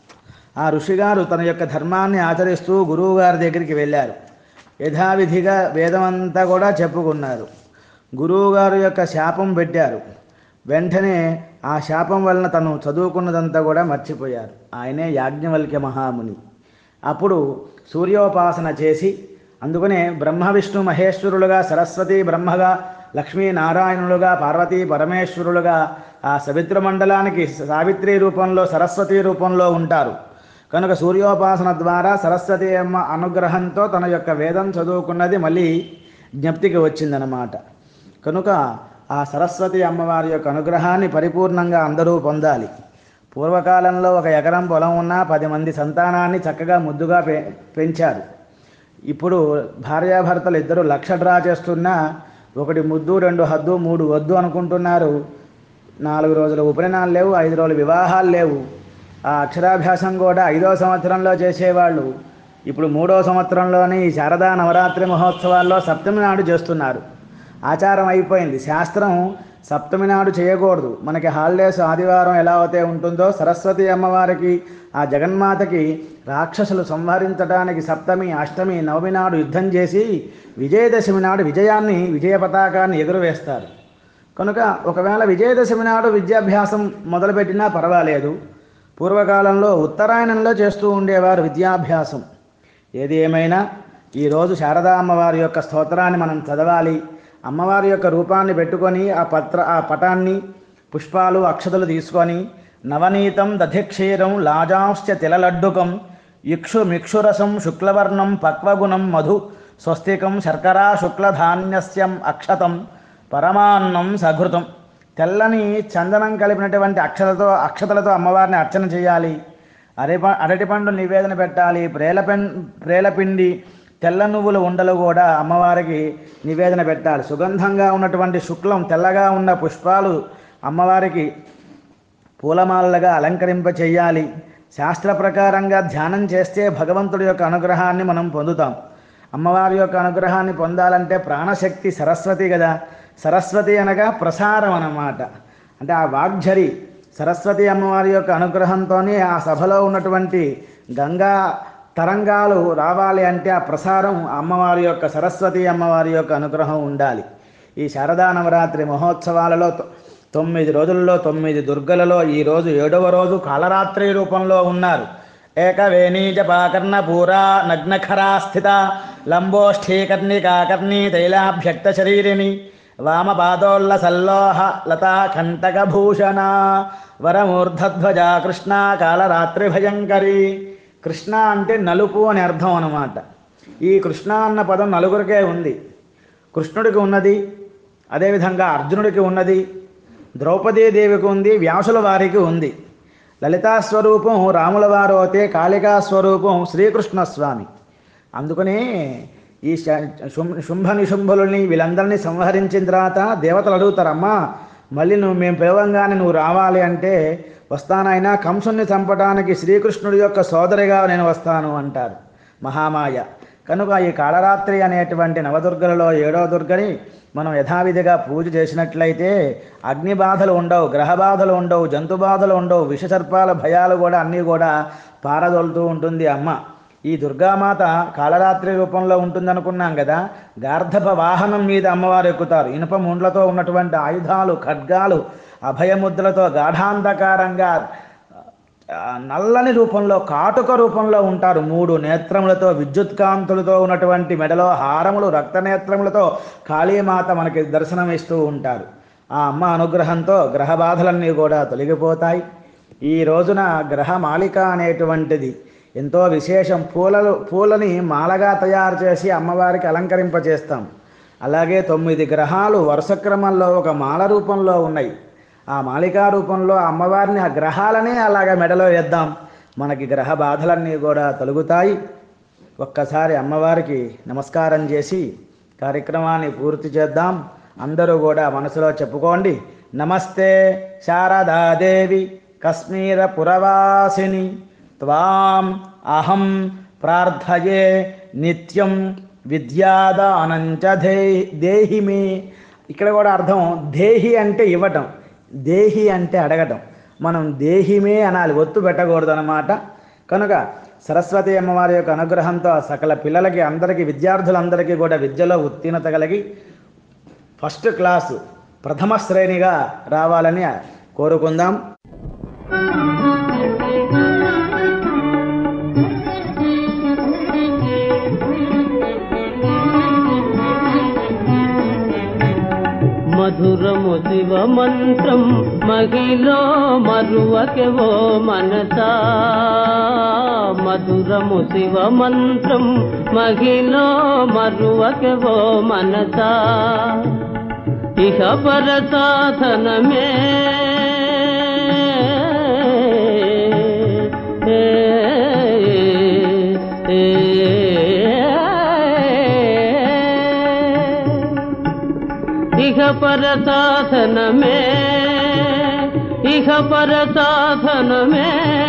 ఆ ఋషిగారు తన యొక్క ధర్మాన్ని ఆచరిస్తూ గురువుగారి దగ్గరికి వెళ్ళారు యథావిధిగా వేదమంతా కూడా చెప్పుకున్నారు గురువుగారు యొక్క శాపం పెట్టారు వెంటనే ఆ శాపం వలన తను చదువుకున్నదంతా కూడా మర్చిపోయారు ఆయనే యాజ్ఞవల్క్య మహాముని అప్పుడు సూర్యోపాసన చేసి అందుకనే బ్రహ్మ విష్ణు మహేశ్వరులుగా సరస్వతి బ్రహ్మగా లక్ష్మీ నారాయణులుగా పార్వతీ పరమేశ్వరులుగా ఆ సవిత్ర మండలానికి సావిత్రి రూపంలో సరస్వతి రూపంలో ఉంటారు కనుక సూర్యోపాసన ద్వారా సరస్వతి అమ్మ అనుగ్రహంతో తన యొక్క వేదం చదువుకున్నది మళ్ళీ జ్ఞప్తికి వచ్చిందనమాట కనుక ఆ సరస్వతి అమ్మవారి యొక్క అనుగ్రహాన్ని పరిపూర్ణంగా అందరూ పొందాలి పూర్వకాలంలో ఒక ఎకరం పొలం ఉన్నా పది మంది సంతానాన్ని చక్కగా ముద్దుగా పె పెంచారు ఇప్పుడు భార్యాభర్తలు ఇద్దరు లక్ష డ్రా చేస్తున్నా ఒకటి ముద్దు రెండు హద్దు మూడు వద్దు అనుకుంటున్నారు నాలుగు రోజుల ఉపనయనాలు లేవు ఐదు రోజుల వివాహాలు లేవు ఆ అక్షరాభ్యాసం కూడా ఐదో సంవత్సరంలో చేసేవాళ్ళు ఇప్పుడు మూడో సంవత్సరంలోనే ఈ శారదా నవరాత్రి మహోత్సవాల్లో సప్తమి నాడు చేస్తున్నారు ఆచారం అయిపోయింది శాస్త్రం సప్తమి నాడు చేయకూడదు మనకి హాలిడేస్ ఆదివారం ఎలా అయితే ఉంటుందో సరస్వతి అమ్మవారికి ఆ జగన్మాతకి రాక్షసులు సంహరించడానికి సప్తమి అష్టమి నవమి నాడు యుద్ధం చేసి విజయదశమి నాడు విజయాన్ని విజయ పతాకాన్ని ఎగురవేస్తారు కనుక ఒకవేళ విజయదశమి నాడు విద్యాభ్యాసం మొదలుపెట్టినా పర్వాలేదు పూర్వకాలంలో ఉత్తరాయణంలో చేస్తూ ఉండేవారు విద్యాభ్యాసం ఏది ఏమైనా ఈరోజు శారదా అమ్మవారి యొక్క స్తోత్రాన్ని మనం చదవాలి అమ్మవారి యొక్క రూపాన్ని పెట్టుకొని ఆ పత్ర ఆ పటాన్ని పుష్పాలు అక్షతలు తీసుకొని నవనీతం దధిక్షీరం లాజాంశ్చ తిలలడ్డుకం ఇక్షు మిక్షురసం శుక్లవర్ణం పక్వగుణం మధు స్వస్తికం శర్కరా శుక్లధాన్యస్యం అక్షతం పరమాన్నం సఘృతం తెల్లని చందనం కలిపినటువంటి అక్షతలతో అక్షతలతో అమ్మవారిని అర్చన చేయాలి అరటి అరటిపండు నివేదన పెట్టాలి ప్రేలపెన్ ప్రేలపిండి తెల్ల నువ్వుల ఉండలు కూడా అమ్మవారికి నివేదన పెట్టాలి సుగంధంగా ఉన్నటువంటి శుక్లం తెల్లగా ఉన్న పుష్పాలు అమ్మవారికి పూలమాలలుగా అలంకరింప చేయాలి శాస్త్ర ప్రకారంగా ధ్యానం చేస్తే భగవంతుడి యొక్క అనుగ్రహాన్ని మనం పొందుతాం అమ్మవారి యొక్క అనుగ్రహాన్ని పొందాలంటే ప్రాణశక్తి సరస్వతి కదా సరస్వతి అనగా ప్రసారం అన్నమాట అంటే ఆ వాగ్ఝరి సరస్వతి అమ్మవారి యొక్క అనుగ్రహంతోనే ఆ సభలో ఉన్నటువంటి గంగా తరంగాలు రావాలి అంటే ఆ ప్రసారం అమ్మవారి యొక్క సరస్వతి అమ్మవారి యొక్క అనుగ్రహం ఉండాలి ఈ శారదా నవరాత్రి మహోత్సవాలలో తొ- తొమ్మిది రోజుల్లో తొమ్మిది దుర్గలలో ఈ రోజు ఏడవ రోజు కాలరాత్రి రూపంలో ఉన్నారు ఏకవేణీ జపాకర్ణ పూరా నగ్నఖరా స్థిత లంబోష్ఠీకర్ణికాకర్ణి తైలాభ్యక్త శరీరిణి వామపాదోల్ల సల్లోహ లతా కంటకభూషణ వరమూర్ధధ్వజ కృష్ణ కాలరాత్రి భయంకరి కృష్ణ అంటే నలుపు అని అర్థం అన్నమాట ఈ కృష్ణ అన్న పదం నలుగురికే ఉంది కృష్ణుడికి ఉన్నది అదేవిధంగా అర్జునుడికి ఉన్నది ద్రౌపదీదేవికి ఉంది వ్యాసుల వారికి ఉంది లలితా స్వరూపం రాముల వారు అయితే కాళికా స్వరూపం శ్రీకృష్ణ స్వామి అందుకనే ఈ శ- శుం- శుంభ నిశుంభులని వీళ్ళందరినీ సంహరించిన తర్వాత దేవతలు అడుగుతారమ్మా మళ్ళీ నువ్వు మేము పిలవంగానే నువ్వు రావాలి అంటే వస్తానైనా కంసుని చంపడానికి శ్రీకృష్ణుడి యొక్క సోదరిగా నేను వస్తాను అంటారు మహామాయ కనుక ఈ కాళరాత్రి అనేటువంటి నవదుర్గలలో ఏడో దుర్గని మనం యథావిధిగా పూజ చేసినట్లయితే అగ్ని బాధలు ఉండవు గ్రహ బాధలు ఉండవు జంతు బాధలు ఉండవు విషసర్పాల భయాలు కూడా అన్నీ కూడా పారదోలుతూ ఉంటుంది అమ్మ ఈ దుర్గామాత కాళరాత్రి రూపంలో ఉంటుందనుకున్నాం కదా గార్ధప వాహనం మీద అమ్మవారు ఎక్కుతారు ఇనుప ముండ్లతో ఉన్నటువంటి ఆయుధాలు ఖడ్గాలు అభయముద్రలతో గాఢాంధకారంగా ఆ, నల్లని రూపంలో కాటుక రూపంలో ఉంటారు మూడు నేత్రములతో విద్యుత్ కాంతులతో ఉన్నటువంటి మెడలో హారములు రక్తనేత్రములతో కాళీమాత మనకి దర్శనం ఇస్తూ ఉంటారు ఆ అమ్మ అనుగ్రహంతో గ్రహ బాధలన్నీ కూడా తొలగిపోతాయి ఈ రోజున గ్రహ మాలిక అనేటువంటిది ఎంతో విశేషం పూలలు పూలని మాలగా తయారు చేసి అమ్మవారికి అలంకరింపచేస్తాం అలాగే తొమ్మిది గ్రహాలు వరుస క్రమంలో ఒక మాల రూపంలో ఉన్నాయి ఆ మాలికా రూపంలో ఆ అమ్మవారిని ఆ గ్రహాలనే అలాగా మెడలో వేద్దాం మనకి గ్రహ బాధలన్నీ కూడా తొలగుతాయి ఒక్కసారి అమ్మవారికి నమస్కారం చేసి కార్యక్రమాన్ని పూర్తి చేద్దాం అందరూ కూడా మనసులో చెప్పుకోండి నమస్తే శారదాదేవి కశ్మీర పురవాసిని త్వాం అహం ప్రార్థయే నిత్యం విద్యాదానంచ దే దేహి మే ఇక్కడ కూడా అర్థం దేహి అంటే ఇవ్వటం దేహి అంటే అడగటం మనం దేహిమే అనాలి ఒత్తు పెట్టకూడదు అనమాట కనుక సరస్వతి అమ్మవారి యొక్క అనుగ్రహంతో సకల పిల్లలకి అందరికీ విద్యార్థులందరికీ కూడా విద్యలో ఉత్తీర్ణత కలిగి ఫస్ట్ క్లాసు ప్రథమ శ్రేణిగా రావాలని కోరుకుందాం మధురము శివ మంత్రం మహిలో మరువకెవో మనసా మధురము శివ మంత్రం మహిలో మరువకెవో మనసా ఇహ పర సాధనమే ఏ, ఏ, ఏ. ఇహ పర సాధనమే ఇహ పర సాధనమే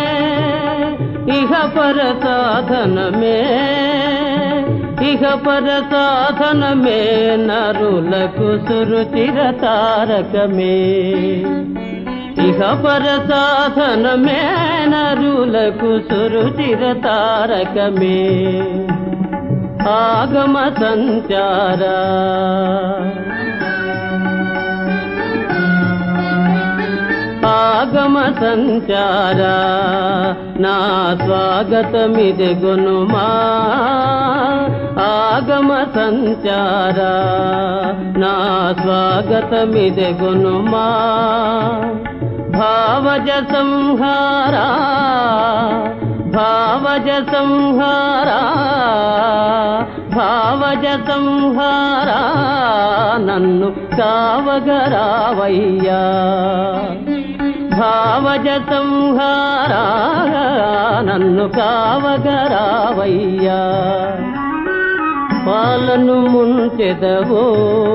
ఇహ పర సాధనమే ఇహ పర సాధనమే నరులకు సురుచిర తారకమే ఇహ పర సాధనమే నరులకు సురుచిర తారకమే ఆగమ సంచారా ఆగమ సంచారా నా స్వాగతమిది గునుమా ఆగమ సంచారా నా స్వాగతమిది గునుమా భావజ సంహారా భావజ సంహారా భావజ సంహారా నన్ను కావగరావయ్యా భావజ సంహారా నన్ను కావగరావయ్యా పాలను ముంచెదవో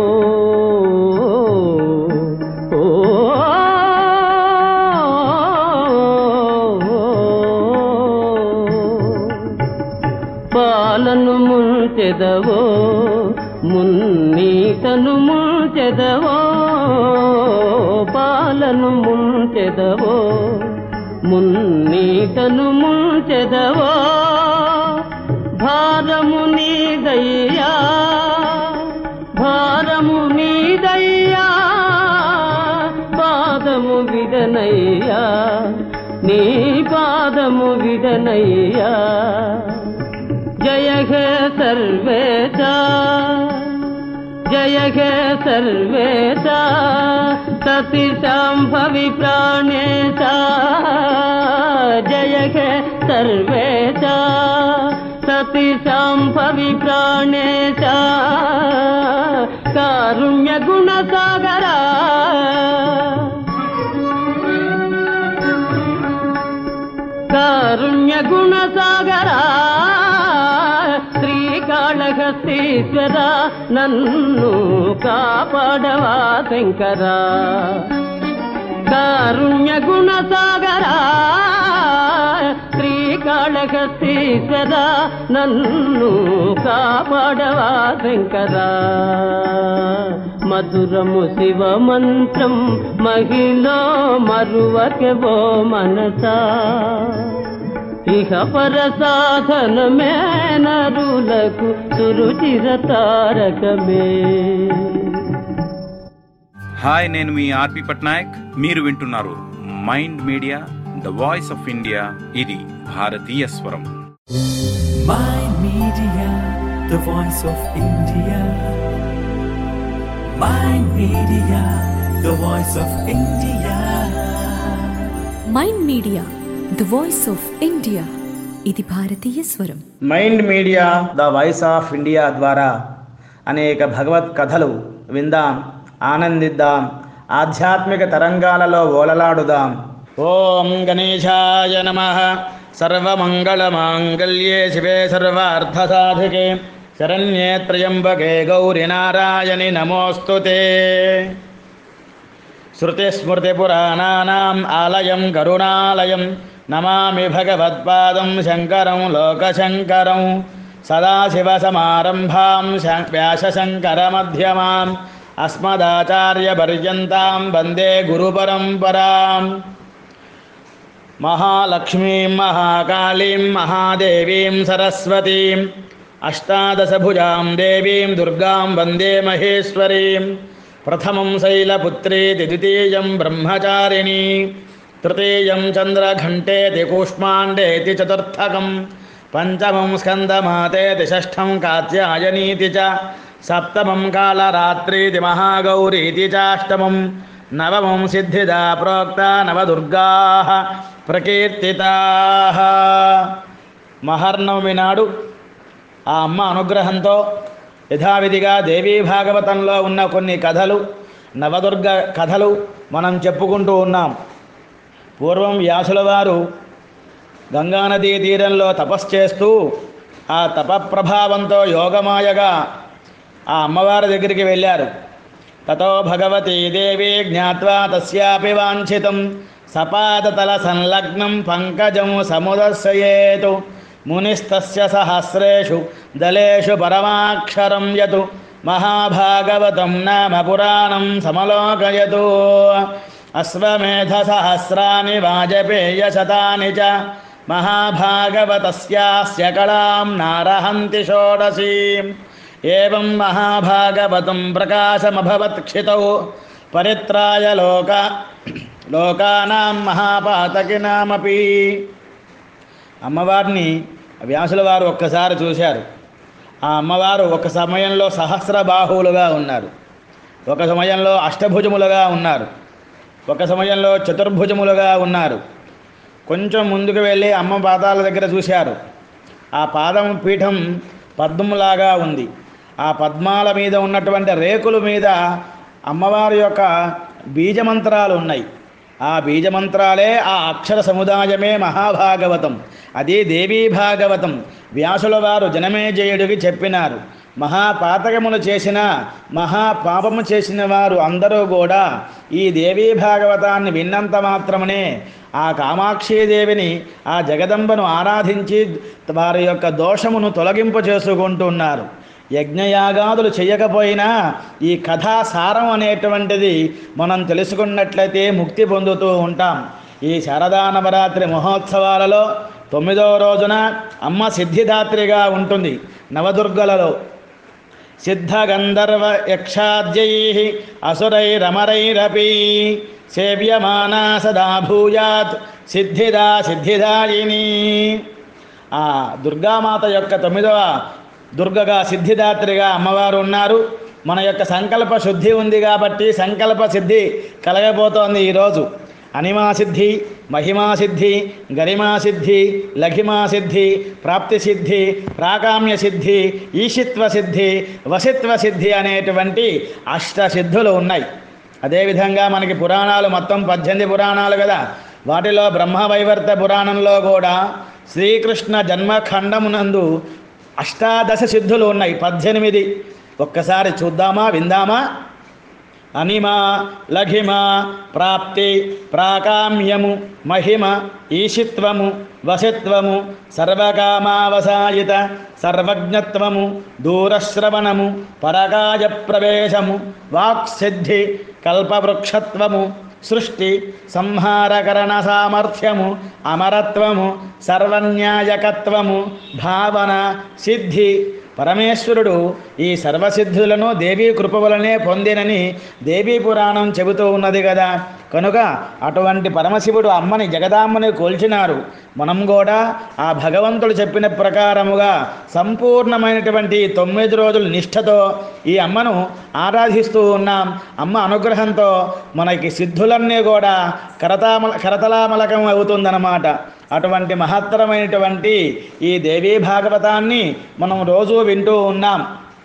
ఓ పాలను ముంచెదవో మున్నీతను ముంచెదవో పాలను ముంచెదవో మున్నీతను ముంచెదవో భారము నీదయ్యా భారము నీదయ్యా పాదము విడనయ్యా నీ పాదము విడనయ్యా జయ హే సర్వేశ జయ హే సర్వేశ సతి శాంభవి ప్రాణేశ జయ హే సర్వేశ సతి శాంభవి ప్రాణేశ కారుణ్య గుణ సాగరా కారుణ్య గుణ సాగరా శ్రీకాళహస్తీశ్వర నన్ను కాపాడవా శంకరా కారుణ్య గుణ సాగరా శ్రీకాళహస్తీశ్వర నన్ను కాపాడవా శంకరా మధురము శివ మంత్రం మహిళ మరువకెవో మనసా ఇహ పర సాధనమే నరులకు సురుచిర తారకమే హాయ్ నేను మీ ఆర్పి పట్నాయక్ మీరు వింటున్నారు Mind Media the voice of India ఇది భారతీయ స్వరం Mind Media, the voice of India. Mind Media, the voice of India. Mind Media the voice of India ఇది భారతీయ స్వరం Mind Media the voice of India ద్వారా అనేక భగవత్ కథలు విందాం ఆనందిద్దాం ఆధ్యాత్మిక తరంగాలలో ఓలలాడుదాం ఓం గణేశాయ నమ సర్వమంగళమాంగళ్యే శివే సర్వార్థసాధికే శరణ్యే త్రయంబకే గౌరి నారాయణి నమోస్తుతే श्रुतिस्मृतिपुराणानाम् आलयं करुणालयं नमामि भगवत्पादं शङ्करं लोकशङ्करं सदाशिवसमारम्भां श- व्यासशङ्करमध्यमाम् अस्मदाचार्यपर्यन्तां वन्दे गुरुपरम्पराम् మహాలక్ష్మీం మహాకాళీం మహాదేవీం సరస్వతీం అష్టాదశభుజాం దేవీం దుర్గాం వందే మహేశ్వరీం ప్రథమం శైలపుత్రేతి ద్వితీయం బ్రహ్మచారిణి తృతీయం చంద్రఘంటేతి కూష్మాండేతి చతుర్థకం పంచమం స్కందమాతేతి షష్ఠం కాత్యాయనీతి చ సప్తమం కాళరాత్రీతి మహాగౌరీతి చాష్టమం నవమం సిద్ధిదా ప్రోక్త నవదుర్గా ప్రకీర్తితా మహర్నవమి నాడు ఆ అమ్మ అనుగ్రహంతో యథావిధిగా దేవీ భాగవతంలో ఉన్న కొన్ని కథలు నవదుర్గ కథలు మనం చెప్పుకుంటూ ఉన్నాం పూర్వం వ్యాసుల వారు గంగానదీ తీరంలో తపస్సు చేస్తూ ఆ తప ప్రభావంతో యోగమాయగా ఆ అమ్మవారి దగ్గరికి వెళ్ళారు తతో భగవతీ దేవి జ్ఞాత్వా తస్యాపి వాంఛితం సపాదతల సంలగ్నం పంకజం సముదస్సయేతు మునిస్తస్య సహస్రేషు దళేషు పరమాక్షరం యతు మహాభాగవతం నామ పురాణం సమలోకయతు అశ్వమేధ సహస్రాని వాజపేయ శతాని చ మహాభాగవతస్యాస్య కళాం నారహంతి షోడశీం ఏవం మహాభాగవతం ప్రకాశమభవత్ క్షితౌ పరిత్రాయ లోక లోకానాం మహాపాతకినామపి అమ్మవారిని వ్యాసుల వారు ఒక్కసారి చూశారు ఆ అమ్మవారు ఒక సమయంలో సహస్ర బాహువులుగా ఉన్నారు ఒక సమయంలో అష్టభుజములుగా ఉన్నారు ఒక సమయంలో చతుర్భుజములుగా ఉన్నారు కొంచెం ముందుకు వెళ్ళి అమ్మ పాదాల దగ్గర చూశారు ఆ పాదం పీఠం పద్మలాగా ఉంది ఆ పద్మాల మీద ఉన్నటువంటి రేకుల మీద అమ్మవారి యొక్క బీజమంత్రాలు ఉన్నాయి ఆ బీజమంత్రాలే ఆ అక్షర సముదాయమే మహాభాగవతం అదే దేవీ భాగవతం వ్యాసుల వారు జనమేజయుడికి చెప్పినారు మహాపాతకములు చేసిన మహాపాపము చేసిన వారు అందరూ కూడా ఈ దేవీ భాగవతాన్ని విన్నంత మాత్రమనే ఆ కామాక్షీదేవిని ఆ జగదంబను ఆరాధించి వారి యొక్క దోషమును తొలగింపు చేసుకుంటున్నారు యజ్ఞయాగాదులు చేయకపోయినా ఈ కథా సారం అనేటువంటిది మనం తెలుసుకున్నట్లయితే ముక్తి పొందుతూ ఉంటాం ఈ శారదా నవరాత్రి మహోత్సవాలలో తొమ్మిదవ రోజున అమ్మ సిద్ధిదాత్రిగా ఉంటుంది నవదుర్గలలో సిద్ధగంధర్వ యక్షాద్యై అసురైరమరైరపి సేవ్యమానా సదా భూయాత్ సిద్ధిదా సిద్ధిదాయిని ఆ దుర్గామాత యొక్క తొమ్మిదవ దుర్గగా సిద్ధిదాత్రిగా అమ్మవారు ఉన్నారు మన యొక్క సంకల్ప శుద్ధి ఉంది కాబట్టి సంకల్ప సిద్ధి కలగబోతోంది ఈరోజు అనిమా సిద్ధి మహిమా సిద్ధి గరిమా సిద్ధి లఘిమా సిద్ధి ప్రాప్తి సిద్ధి ప్రాకామ్య సిద్ధి ఈషిత్వ సిద్ధి వసిత్వ సిద్ధి అనేటువంటి అష్ట సిద్ధులు ఉన్నాయి అదేవిధంగా మనకి పురాణాలు మొత్తం పద్దెనిమిది పురాణాలు కదా వాటిలో బ్రహ్మవైవర్త పురాణంలో కూడా శ్రీకృష్ణ జన్మఖండమునందు అష్టాదశ సిద్ధులు ఉన్నాయి పద్దెనిమిది ఒక్కసారి చూద్దామా విందామా అనిమ లఘిమ ప్రాప్తి ప్రాకామ్యము మహిమ ఈషిత్వము వసిత్వము సర్వకామావసాయిత సర్వజ్ఞత్వము దూరశ్రవణము పరకాయ ప్రవేశము వాక్సిద్ధి కల్పవృక్షత్వము సృష్టి సంహారకరణ సామర్థ్యము అమరత్వము సర్వన్యాయకత్వము భావన సిద్ధి పరమేశ్వరుడు ఈ సర్వసిద్ధులను దేవీ కృప వలనే పొందినని దేవీ పురాణం చెబుతూ ఉన్నది కదా కనుక అటువంటి పరమశివుడు అమ్మని జగదామ్మని కోల్చినారు మనం కూడా ఆ భగవంతుడు చెప్పిన ప్రకారముగా సంపూర్ణమైనటువంటి తొమ్మిది రోజుల నిష్ఠతో ఈ అమ్మను ఆరాధిస్తూ ఉన్నాం అమ్మ అనుగ్రహంతో మనకి సిద్ధులన్నీ కూడా కరతామల కరతలామలకం అవుతుందన్నమాట అటువంటి మహత్తరమైనటువంటి ఈ దేవీ భాగవతాన్ని మనం రోజు వింటూ ఉన్నాం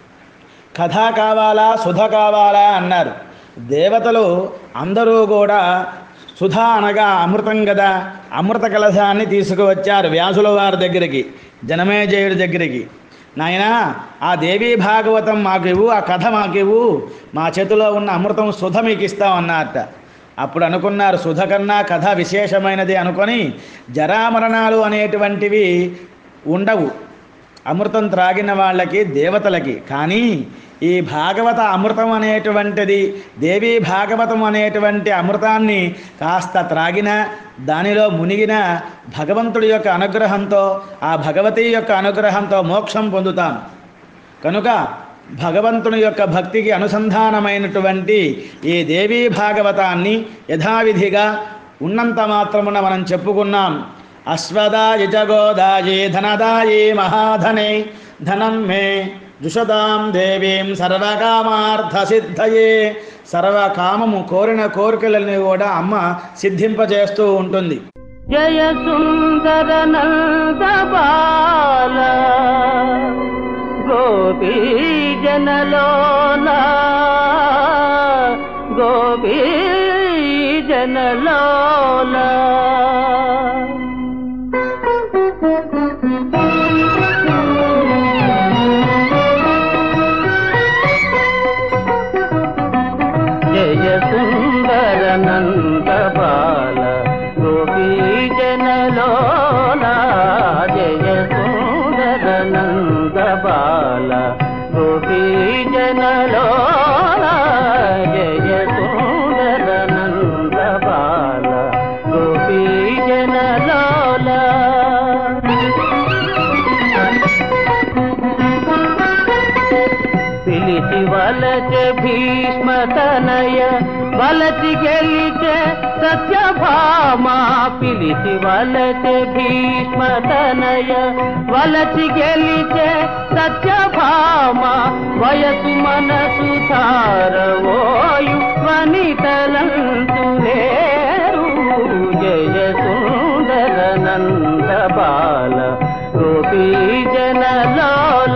కథ కావాలా సుధ కావాలా అన్నారు దేవతలు అందరూ కూడా సుధ అనగా అమృతం కదా అమృత కలశాన్ని తీసుకువచ్చారు వ్యాసుల వారి దగ్గరికి జనమేజయుడి దగ్గరికి నాయనా ఆ దేవీ భాగవతం మాకు ఇవ్వు ఆ కథ మాకు ఇవ్వు మా చేతిలో ఉన్న అమృతం సుధ మీకు ఇస్తామన్నారట అప్పుడు అనుకున్నారు సుధ కన్నా కథ విశేషమైనది అనుకొని జరామరణాలు అనేటువంటివి ఉండవు అమృతం త్రాగిన వాళ్ళకి దేవతలకి కానీ ఈ భాగవత అమృతం అనేటువంటిది దేవీ భాగవతం అనేటువంటి అమృతాన్ని కాస్త త్రాగిన దానిలో మునిగిన భగవంతుడి యొక్క అనుగ్రహంతో ఆ భగవతి యొక్క అనుగ్రహంతో మోక్షం పొందుతాం కనుక భగవంతుని యొక్క భక్తికి అనుసంధానమైనటువంటి ఈ దేవీ భాగవతాన్ని యథావిధిగా ఉన్నంత మాత్రమున మనం చెప్పుకున్నాం అశ్వదాయ చ గోదాయే ధనదాయే మహాధనే ధనం మే జుషదాం దేవీం సర్వకామార్థ సిద్ధయే సర్వకామము కోరిన కోరికలని కూడా అమ్మ సిద్ధింపజేస్తూ ఉంటుంది జయ సుందర నంద బాల గోపీ జనలోల గోపీ జనలోల జయ సుందర నంద బాల గోపీ జనలోల జయ సుందర నంద బాల గోపీ జనలోల జయ సుందర నంద బాల గోపీ జనలోల పిలిచి వలచె భీష్మ తనయ వలచి గెలిచే సత్యభామ పిలిచి వలచె భీష్మ తనయ వలచి గెలిచే సత్యభామ వయసు మనసు తారవోయు వనితలంతు లేరు జయ సుందర నంద బాల గోపీ జనలోల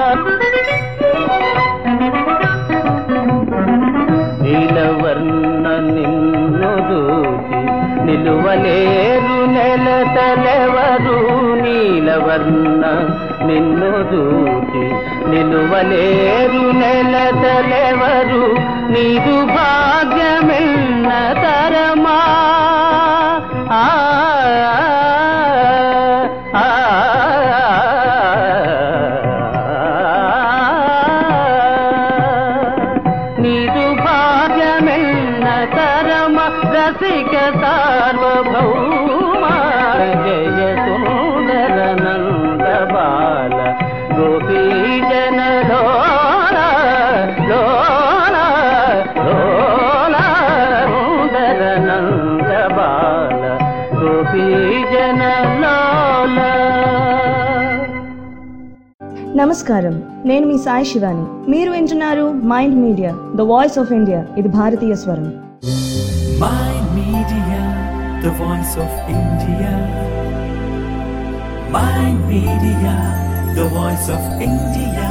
నీలవర్ణ నిన్ను దూచి నిలువలేరు నెలతలెవరు నీలవర్ణ నిన్ను దూచి నిలువలేరు నెలతలెవరు నీదు భాగ్యమెన్న తరమా ఆ ఆ, నీదు భాగ్యమెన్న తరమ రసిక సార్వభౌమ జయ సుందర నంద బాల గోపీ జన లోల లోల లోల సుందర నంద బాల గోపీ జన లోల నమస్కారం నేను మీ సాయి శివాని మీరు వింటున్నారు Mind Media the voice of India ఇది భారతీయ స్వరం Mind Media, the voice of India. Mind Media, the voice of India.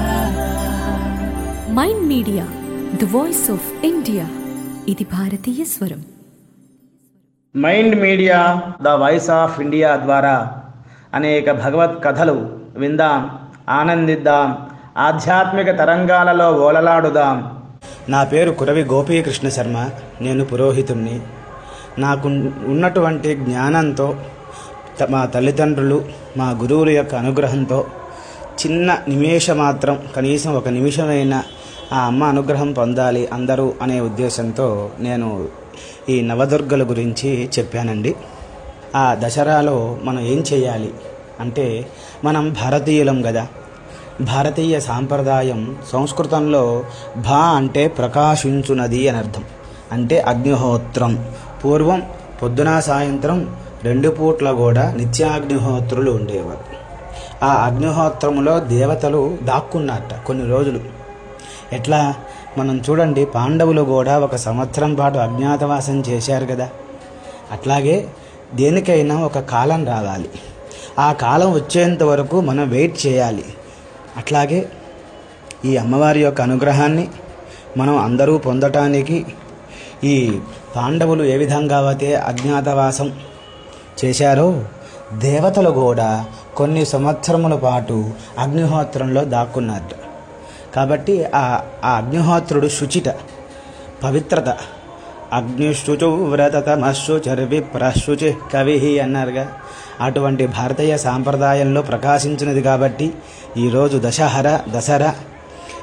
Mind Media the voice of India ఇది భారతీయ స్వరం Mind Media the voice of India ద్వారా అనేక భగవత్ కథలు విందాం ఆనందిద్దాం ఆధ్యాత్మిక తరంగాలలో ఓలలాడుదాం నా పేరు కురవి గోపీకృష్ణ శర్మ నేను పురోహితుణ్ణి నాకు ఉన్నటువంటి జ్ఞానంతో త- మా తల్లిదండ్రులు మా గురువుల యొక్క అనుగ్రహంతో చిన్న నిమేష మాత్రం కనీసం ఒక నిమిషమైనా ఆ అమ్మ అనుగ్రహం పొందాలి అందరూ అనే ఉద్దేశంతో నేను ఈ నవదుర్గల గురించి చెప్పానండి ఆ దసరాలో మనం ఏం చేయాలి అంటే మనం భారతీయులం కదా భారతీయ సాంప్రదాయం సంస్కృతంలో భా అంటే ప్రకాశించునది అని అర్థం అంటే అగ్నిహోత్రం పూర్వం పొద్దున సాయంత్రం రెండు పూట్ల కూడా నిత్యాగ్నిహోత్రులు ఉండేవారు ఆ అగ్నిహోత్రములో దేవతలు దాక్కున్నారట కొన్ని రోజులు ఎట్లా మనం చూడండి పాండవులు కూడా ఒక సంవత్సరం పాటు అజ్ఞాతవాసం చేశారు కదా అట్లాగే దేనికైనా ఒక కాలం రావాలి ఆ కాలం వచ్చేంత వరకు మనం వెయిట్ చేయాలి అట్లాగే ఈ అమ్మవారి యొక్క అనుగ్రహాన్ని మనం అందరూ పొందటానికి ఈ పాండవులు ఏ విధంగా అయితే అజ్ఞాతవాసం చేశారో దేవతలు కూడా కొన్ని సంవత్సరముల పాటు అగ్నిహోత్రంలో దాక్కున్నారు కాబట్టి ఆ ఆ అగ్నిహోత్రుడు శుచిట పవిత్రత అగ్నిశుచు వ్రతతమశు చర్వి ప్రశుచి కవి అన్నారుగా అటువంటి భారతీయ సాంప్రదాయంలో ప్రకాశించినది కాబట్టి ఈరోజు దశహర దసరా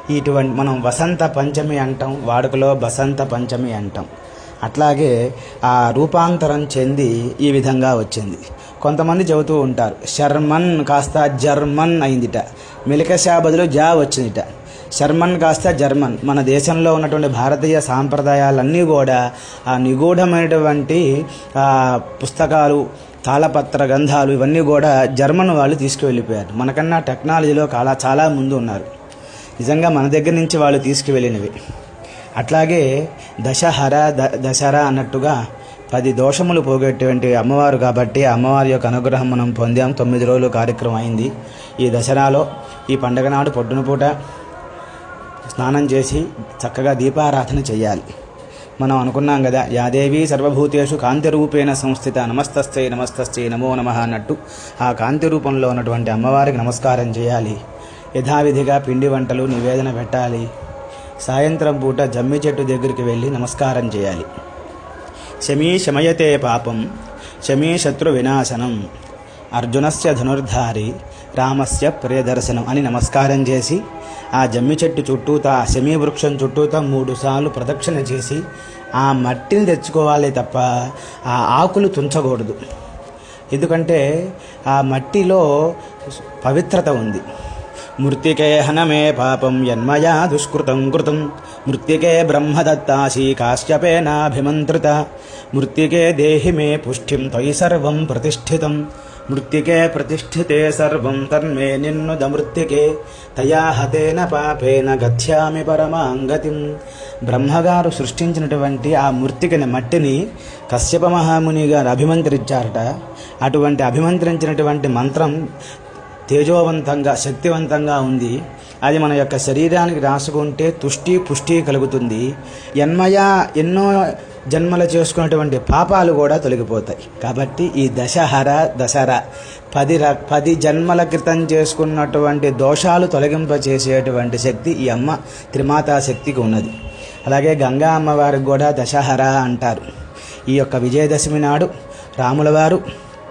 ఇటువంటి మనం వసంత పంచమి అంటాం వాడుకలో బసంత పంచమి అంటాం అట్లాగే ఆ రూపాంతరం చెంది ఈ విధంగా వచ్చింది కొంతమంది చెబుతూ ఉంటారు శర్మన్ కాస్త జర్మన్ అయిందిట మిలకషా బదులు జా వచ్చిందిట శర్మన్ కాస్త జర్మన్ మన దేశంలో ఉన్నటువంటి భారతీయ సాంప్రదాయాలన్నీ కూడా ఆ నిగూఢమైనటువంటి ఆ, పుస్తకాలు తాళపత్ర గ్రంథాలు ఇవన్నీ కూడా జర్మన్ వాళ్ళు తీసుకువెళ్ళిపోయారు మనకన్నా టెక్నాలజీలో చాలా చాలా ముందు ఉన్నారు నిజంగా మన దగ్గర నుంచి వాళ్ళు తీసుకువెళ్ళినవి అట్లాగే దశహర ద దసరా అన్నట్టుగా పది దోషములు పోగొట్టేటువంటి అమ్మవారు కాబట్టి ఆ అమ్మవారి యొక్క అనుగ్రహం మనం పొందాం తొమ్మిది రోజులు కార్యక్రమం అయింది ఈ దసరాలో ఈ పండగ నాడు పొద్దున పూట స్నానం చేసి చక్కగా దీపారాధన చేయాలి మనం అనుకున్నాం కదా యాదేవి సర్వభూతేషు కాంతి రూపేణ సంస్థిత నమస్తస్థై నమస్తస్థై నమో నమ అన్నట్టు ఆ కాంతి రూపంలో ఉన్నటువంటి అమ్మవారికి నమస్కారం చేయాలి యథావిధిగా పిండి వంటలు నివేదన పెట్టాలి సాయంత్రం పూట జమ్మి చెట్టు దగ్గరికి వెళ్ళి నమస్కారం చేయాలి శమీ శమయతే పాపం శమీ శత్రు వినాశనం అర్జునస్య ధనుర్ధారి రామస్య ప్రియదర్శనం అని నమస్కారం చేసి ఆ జమ్మి చెట్టు చుట్టూత ఆ శమీ వృక్షం చుట్టూత మూడు సార్లు ప్రదక్షిణ చేసి ఆ మట్టిని తెచ్చుకోవాలి తప్ప ఆ ఆకులు తుంచకూడదు ఎందుకంటే ఆ మట్టిలో పవిత్రత ఉంది మృత్తికే హనమే పాపం యన్మయా దుష్కృతం కృతం మృత్తికే బ్రహ్మదత్తాసి కాశ్యపేనాభిమంత్రిత మృత్తికే దేహి మే పుష్టిం త్వయి సర్వం ప్రతిష్ఠితం మృత్తికే ప్రతిష్ఠితే సర్వం తన్మే నిన్నుద మృత్తికే తయా హతేన పాపేన గత్యామి పరమాంగతిం బ్రహ్మగారు సృష్టించినటువంటి ఆ మృత్తికని మట్టిని కశ్యప మహాముని గారు అభిమంత్రించారట అటువంటి అభిమంత్రించినటువంటి మంత్రం తేజోవంతంగా శక్తివంతంగా ఉంది అది మన యొక్క శరీరానికి రాసుకుంటే తుష్టి పుష్టి కలుగుతుంది ఎన్మయ ఎన్నో జన్మలు చేసుకున్నటువంటి పాపాలు కూడా తొలగిపోతాయి కాబట్టి ఈ దశహర దసరా పది ర పది జన్మల క్రితం చేసుకున్నటువంటి దోషాలు తొలగింపచేసేటువంటి శక్తి ఈ అమ్మ త్రిమాతా శక్తికి ఉన్నది అలాగే గంగా అమ్మవారికి కూడా దశహర అంటారు ఈ యొక్క విజయదశమి నాడు రాముల వారు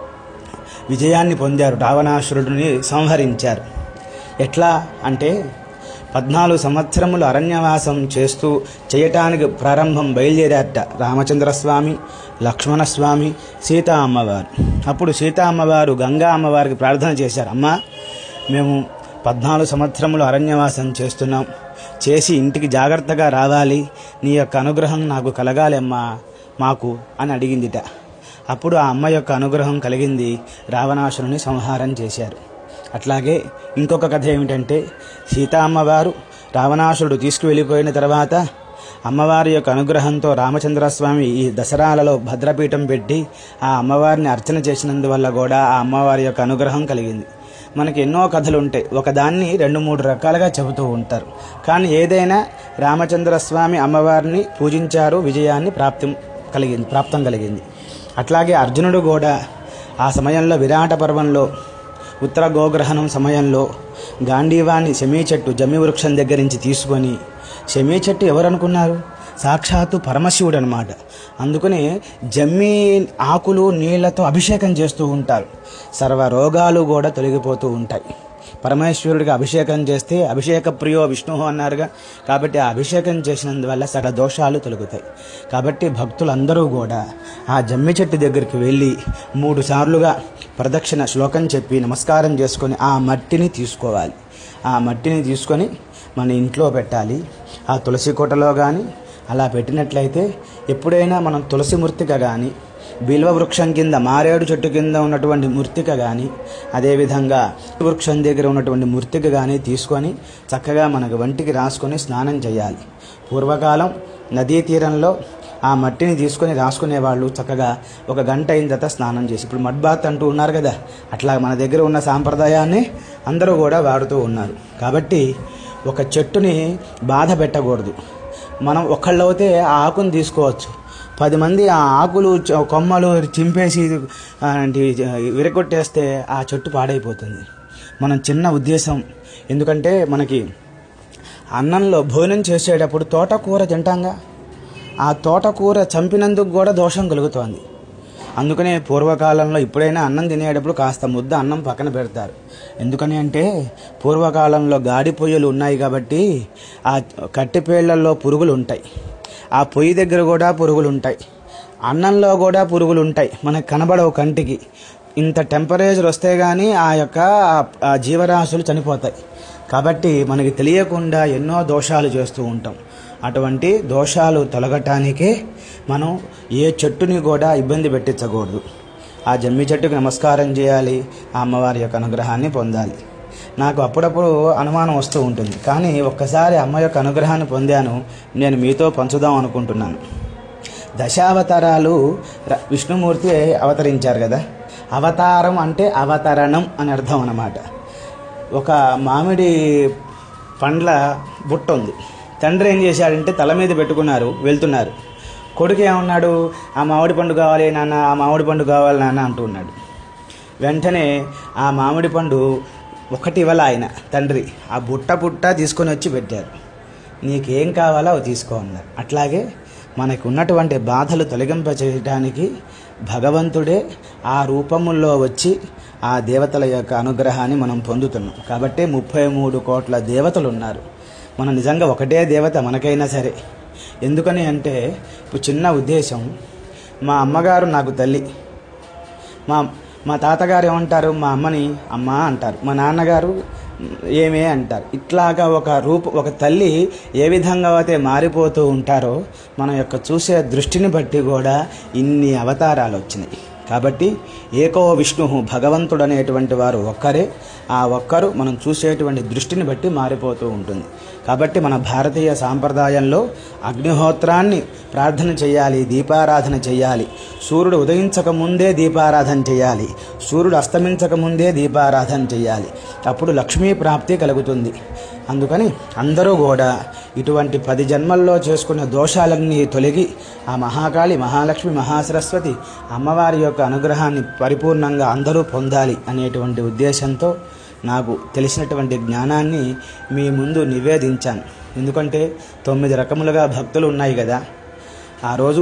విజయాన్ని పొందారు రావణాసురుడిని సంహరించారు ఎట్లా అంటే పద్నాలుగు సంవత్సరములు అరణ్యవాసం చేస్తూ చేయటానికి ప్రారంభం బయలుదేరారట రామచంద్రస్వామి లక్ష్మణస్వామి సీతా అమ్మవారు అప్పుడు సీతా అమ్మవారు గంగా అమ్మవారికి ప్రార్థన చేశారు అమ్మా మేము పద్నాలుగు సంవత్సరములు అరణ్యవాసం చేస్తున్నాం చేసి ఇంటికి జాగ్రత్తగా రావాలి నీ యొక్క అనుగ్రహం నాకు కలగాలి అమ్మా మాకు అని అడిగిందిట అప్పుడు ఆ అమ్మ యొక్క అనుగ్రహం కలిగింది రావణాసురుని సంహారం చేశారు అట్లాగే ఇంకొక కథ ఏమిటంటే సీతా అమ్మవారు రావణాసురుడు తీసుకువెళ్ళిపోయిన తర్వాత అమ్మవారి యొక్క అనుగ్రహంతో రామచంద్రస్వామి ఈ దసరాలలో భద్రపీఠం పెట్టి ఆ అమ్మవారిని అర్చన చేసినందువల్ల కూడా ఆ అమ్మవారి యొక్క అనుగ్రహం కలిగింది మనకి ఎన్నో కథలు ఉంటాయి ఒకదాన్ని రెండు మూడు రకాలుగా చెబుతూ ఉంటారు కానీ ఏదైనా రామచంద్రస్వామి అమ్మవారిని పూజించారు విజయాన్ని ప్రాప్తం కలిగింది ప్రాప్తం కలిగింది అట్లాగే అర్జునుడు కూడా ఆ సమయంలో విరాట పర్వంలో ఉత్తర గోగ్రహణం సమయంలో గాంధీవాన్ని శమీ చెట్టు జమ్మి వృక్షం దగ్గర నుంచి తీసుకొని శమీ చెట్టు ఎవరు అనుకున్నారు సాక్షాత్తు పరమశివుడు అనమాట అందుకని జమ్మి ఆకులు నీళ్లతో అభిషేకం చేస్తూ ఉంటారు సర్వ రోగాలు కూడా తొలగిపోతూ ఉంటాయి పరమేశ్వరుడికి అభిషేకం చేస్తే అభిషేక ప్రియో విష్ణు అన్నారుగా కాబట్టి ఆ అభిషేకం చేసినందువల్ల సకల దోషాలు తొలగుతాయి కాబట్టి భక్తులందరూ కూడా ఆ జమ్మి చెట్టు దగ్గరికి వెళ్ళి మూడు సార్లుగా ప్రదక్షిణ శ్లోకం చెప్పి నమస్కారం చేసుకొని ఆ మట్టిని తీసుకోవాలి ఆ మట్టిని తీసుకొని మన ఇంట్లో పెట్టాలి ఆ తులసి కోటలో కానీ అలా పెట్టినట్లయితే ఎప్పుడైనా మనం తులసి మృతిక కానీ బిల్వ వృక్షం కింద మారేడు చెట్టు కింద ఉన్నటువంటి మృతిక కానీ అదేవిధంగా వృక్షం దగ్గర ఉన్నటువంటి మృతిక కానీ తీసుకొని చక్కగా మనకు వంటికి రాసుకొని స్నానం చేయాలి పూర్వకాలం నదీ తీరంలో ఆ మట్టిని తీసుకొని రాసుకునేవాళ్ళు చక్కగా ఒక గంట అయిన తర్వాత స్నానం చేసి ఇప్పుడు మడ్ బాత్ అంటూ ఉన్నారు కదా అట్లా మన దగ్గర ఉన్న సాంప్రదాయాన్ని అందరూ కూడా వాడుతూ ఉన్నారు కాబట్టి ఒక చెట్టుని బాధ పెట్టకూడదు మనం ఒక్కళ్ళవుతే ఆ ఆకుని తీసుకోవచ్చు పది మంది ఆ ఆకులు చ- కొమ్మలు చింపేసి అలాంటి విరగొట్టేస్తే ఆ చెట్టు పాడైపోతుంది మనం చిన్న ఉద్దేశం ఎందుకంటే మనకి అన్నంలో భోజనం చేసేటప్పుడు తోటకూర తింటాంగా ఆ తోటకూర చంపినందుకు కూడా దోషం కలుగుతోంది అందుకనే పూర్వకాలంలో ఇప్పుడైనా అన్నం తినేటప్పుడు కాస్త ముద్ద అన్నం పక్కన పెడతారు ఎందుకని అంటే పూర్వకాలంలో గాడి పొయ్యిలు ఉన్నాయి కాబట్టి ఆ కట్టెపేళ్లలో పురుగులు ఉంటాయి ఆ పొయ్యి దగ్గర కూడా పురుగులు ఉంటాయి అన్నంలో కూడా పురుగులు ఉంటాయి మనకు కనబడవు కంటికి ఇంత టెంపరేచర్ వస్తే కానీ ఆ యొక్క ఆ జీవరాశులు చనిపోతాయి కాబట్టి మనకి తెలియకుండా ఎన్నో దోషాలు చేస్తూ ఉంటాం అటువంటి దోషాలు తొలగటానికే మనం ఏ చెట్టుని కూడా ఇబ్బంది పెట్టించకూడదు ఆ జమ్మి చెట్టుకు నమస్కారం చేయాలి ఆ అమ్మవారి యొక్క అనుగ్రహాన్ని పొందాలి నాకు అప్పుడప్పుడు అనుమానం వస్తూ ఉంటుంది కానీ ఒక్కసారి అమ్మ యొక్క అనుగ్రహాన్ని పొందాను నేను మీతో పంచుదాం అనుకుంటున్నాను దశావతారాలు ర- విష్ణుమూర్తి అవతరించారు కదా అవతారం అంటే అవతరణం అని అర్థం అన్నమాట ఒక మామిడి పండ్ల బుట్ట ఉంది తండ్రి ఏం చేశాడంటే తల మీద పెట్టుకున్నారు వెళ్తున్నారు కొడుకు ఏమన్నాడు ఆ మామిడి పండు కావాలి నాన్న ఆ మామిడి పండు కావాలి నాన్న అంటూ ఉన్నాడు వెంటనే ఆ మామిడి పండు ఒకటి ఇవ్వాల ఆయన తండ్రి ఆ బుట్ట బుట్ట తీసుకొని వచ్చి పెట్టారు నీకేం కావాలో అవి తీసుకో అన్నారు అట్లాగే మనకు ఉన్నటువంటి బాధలు తొలగింప చేయడానికి భగవంతుడే ఆ రూపముల్లో వచ్చి ఆ దేవతల యొక్క అనుగ్రహాన్ని మనం పొందుతున్నాం కాబట్టి ముప్పై మూడు కోట్ల దేవతలు ఉన్నారు మనం నిజంగా ఒకటే దేవత మనకైనా సరే ఎందుకని అంటే ఇప్పుడు చిన్న ఉద్దేశం మా అమ్మగారు నాకు తల్లి మా మా తాతగారు ఏమంటారు మా అమ్మని అమ్మ అంటారు మా నాన్నగారు ఏమే అంటారు ఇట్లాగా ఒక రూప ఒక తల్లి ఏ విధంగా అయితే మారిపోతూ ఉంటారో మన యొక్క చూసే దృష్టిని బట్టి కూడా ఇన్ని అవతారాలు వచ్చినాయి కాబట్టి ఏకో విష్ణు భగవంతుడు అనేటువంటి వారు ఒక్కరే ఆ ఒక్కరు మనం చూసేటువంటి దృష్టిని బట్టి మారిపోతూ ఉంటుంది కాబట్టి మన భారతీయ సాంప్రదాయంలో అగ్నిహోత్రాన్ని ప్రార్థన చేయాలి దీపారాధన చేయాలి సూర్యుడు ఉదయించక ముందే దీపారాధన చేయాలి సూర్యుడు అస్తమించక ముందే దీపారాధన చేయాలి అప్పుడు లక్ష్మీ ప్రాప్తి కలుగుతుంది అందుకని అందరూ కూడా ఇటువంటి పది జన్మల్లో చేసుకున్న దోషాలన్నీ తొలగి ఆ మహాకాళి మహాలక్ష్మి మహాసరస్వతి అమ్మవారి యొక్క అనుగ్రహాన్ని పరిపూర్ణంగా అందరూ పొందాలి అనేటువంటి ఉద్దేశంతో నాకు తెలిసినటువంటి జ్ఞానాన్ని మీ ముందు నివేదించాను ఎందుకంటే తొమ్మిది రకములుగా భక్తులు ఉన్నాయి కదా ఆ రోజు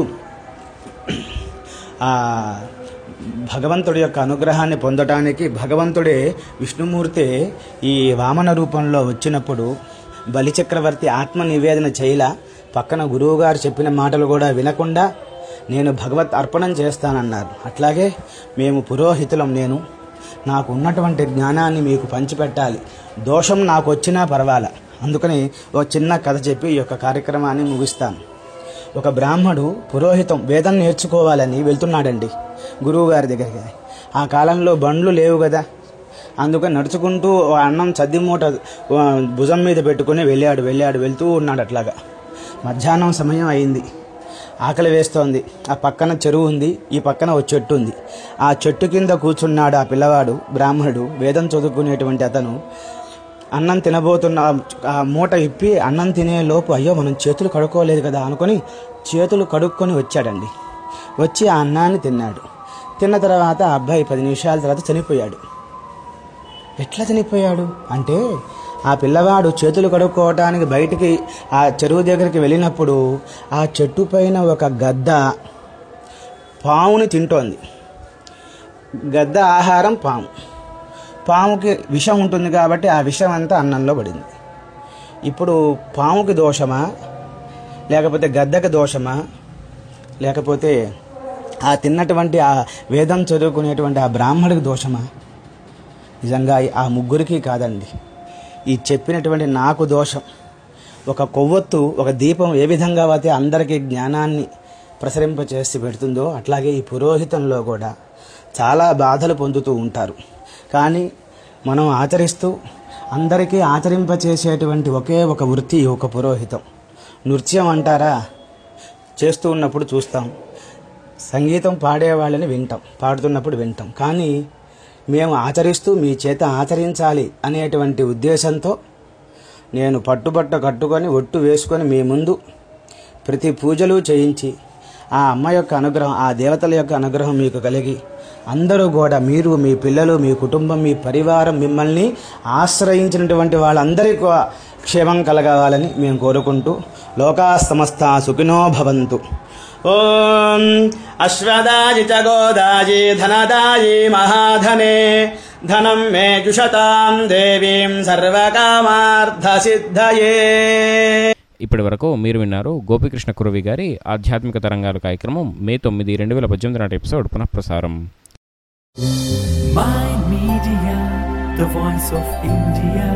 ఆ భగవంతుడి యొక్క అనుగ్రహాన్ని పొందటానికి భగవంతుడే విష్ణుమూర్తి ఈ వామన రూపంలో వచ్చినప్పుడు బలిచక్రవర్తి ఆత్మ నివేదన చేయలా పక్కన గురువుగారు చెప్పిన మాటలు కూడా వినకుండా నేను భగవత్ అర్పణం చేస్తానన్నారు అట్లాగే మేము పురోహితులం నేను నాకు ఉన్నటువంటి జ్ఞానాన్ని మీకు పంచిపెట్టాలి దోషం నాకు వచ్చినా పర్వాలా అందుకని ఒక చిన్న కథ చెప్పి ఈ యొక్క కార్యక్రమాన్ని ముగిస్తాను ఒక బ్రాహ్మడు పురోహితం వేదం నేర్చుకోవాలని వెళ్తున్నాడండి గురువు గారి దగ్గరికి ఆ కాలంలో బండ్లు లేవు కదా అందుకని నడుచుకుంటూ ఓ అన్నం చద్ది మూట ఓ భుజం మీద పెట్టుకుని వెళ్ళాడు వెళ్ళాడు వెళ్తూ ఉన్నాడు అట్లాగా మధ్యాహ్నం సమయం అయింది ఆకలి వేస్తోంది ఆ పక్కన చెరువు ఉంది ఈ పక్కన ఒక చెట్టు ఉంది ఆ చెట్టు కింద కూర్చున్నాడు ఆ పిల్లవాడు బ్రాహ్మణుడు వేదం చదువుకునేటువంటి అతను అన్నం తినబోతున్న ఆ మూట ఇప్పి అన్నం తినే లోపు అయ్యో మనం చేతులు కడుక్కోలేదు కదా అనుకొని చేతులు కడుక్కొని వచ్చాడండి వచ్చి ఆ అన్నాన్ని తిన్నాడు తిన్న తర్వాత ఆ అబ్బాయి పది నిమిషాల తర్వాత చనిపోయాడు ఎట్లా చనిపోయాడు అంటే ఆ పిల్లవాడు చేతులు కడుక్కోవటానికి బయటికి ఆ చెరువు దగ్గరికి వెళ్ళినప్పుడు ఆ చెట్టు పైన ఒక గద్ద పాముని తింటోంది గద్ద ఆహారం పాము పాముకి విషం ఉంటుంది కాబట్టి ఆ విషం అంతా అన్నంలో పడింది ఇప్పుడు పాముకి దోషమా లేకపోతే గద్దకి దోషమా లేకపోతే ఆ తిన్నటువంటి ఆ వేదం చదువుకునేటువంటి ఆ బ్రాహ్మడికి దోషమా నిజంగా ఆ ముగ్గురికి కాదండి ఈ చెప్పినటువంటి నాకు దోషం ఒక కొవ్వొత్తు ఒక దీపం ఏ విధంగా అయితే అందరికీ జ్ఞానాన్ని ప్రసరింపచేసి పెడుతుందో అట్లాగే ఈ పురోహితంలో కూడా చాలా బాధలు పొందుతూ ఉంటారు కానీ మనం ఆచరిస్తూ అందరికీ ఆచరింపచేసేటువంటి ఒకే ఒక వృత్తి ఒక పురోహితం నృత్యం అంటారా చేస్తూ ఉన్నప్పుడు చూస్తాం సంగీతం పాడే వాళ్ళని వింటాం పాడుతున్నప్పుడు వింటాం కానీ మేము ఆచరిస్తూ మీ చేత ఆచరించాలి అనేటువంటి ఉద్దేశంతో నేను పట్టుబట్ట కట్టుకొని ఒట్టు వేసుకొని మీ ముందు ప్రతి పూజలు చేయించి ఆ అమ్మ యొక్క అనుగ్రహం ఆ దేవతల యొక్క అనుగ్రహం మీకు కలిగి అందరూ కూడా మీరు మీ పిల్లలు మీ కుటుంబం మీ పరివారం మిమ్మల్ని ఆశ్రయించినటువంటి వాళ్ళందరికీ కూడా క్షేమం కలగాలని మేము కోరుకుంటూ లోకా సమస్త సుఖినో భవంతు ॐ अश्वदायि च गोदायि धनदायि महाधने धनं मे जुषतां देवीं सर्वकामार्थसिद्धये ఇప్పటి వరకు మీరు విన్నారు గోపికృష్ణ కురవి గారి ఆధ్యాత్మిక తరంగాలు కార్యక్రమం మే తొమ్మిది రెండు వేల పద్దెనిమిది నాటి ఎపిసోడ్ పునఃప్రసారం Mind Media, the voice of India.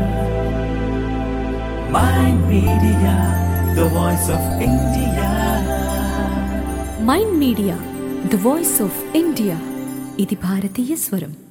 Mind Media, the voice of India. Mind Media the voice of India ఇది భారతీయ స్వరం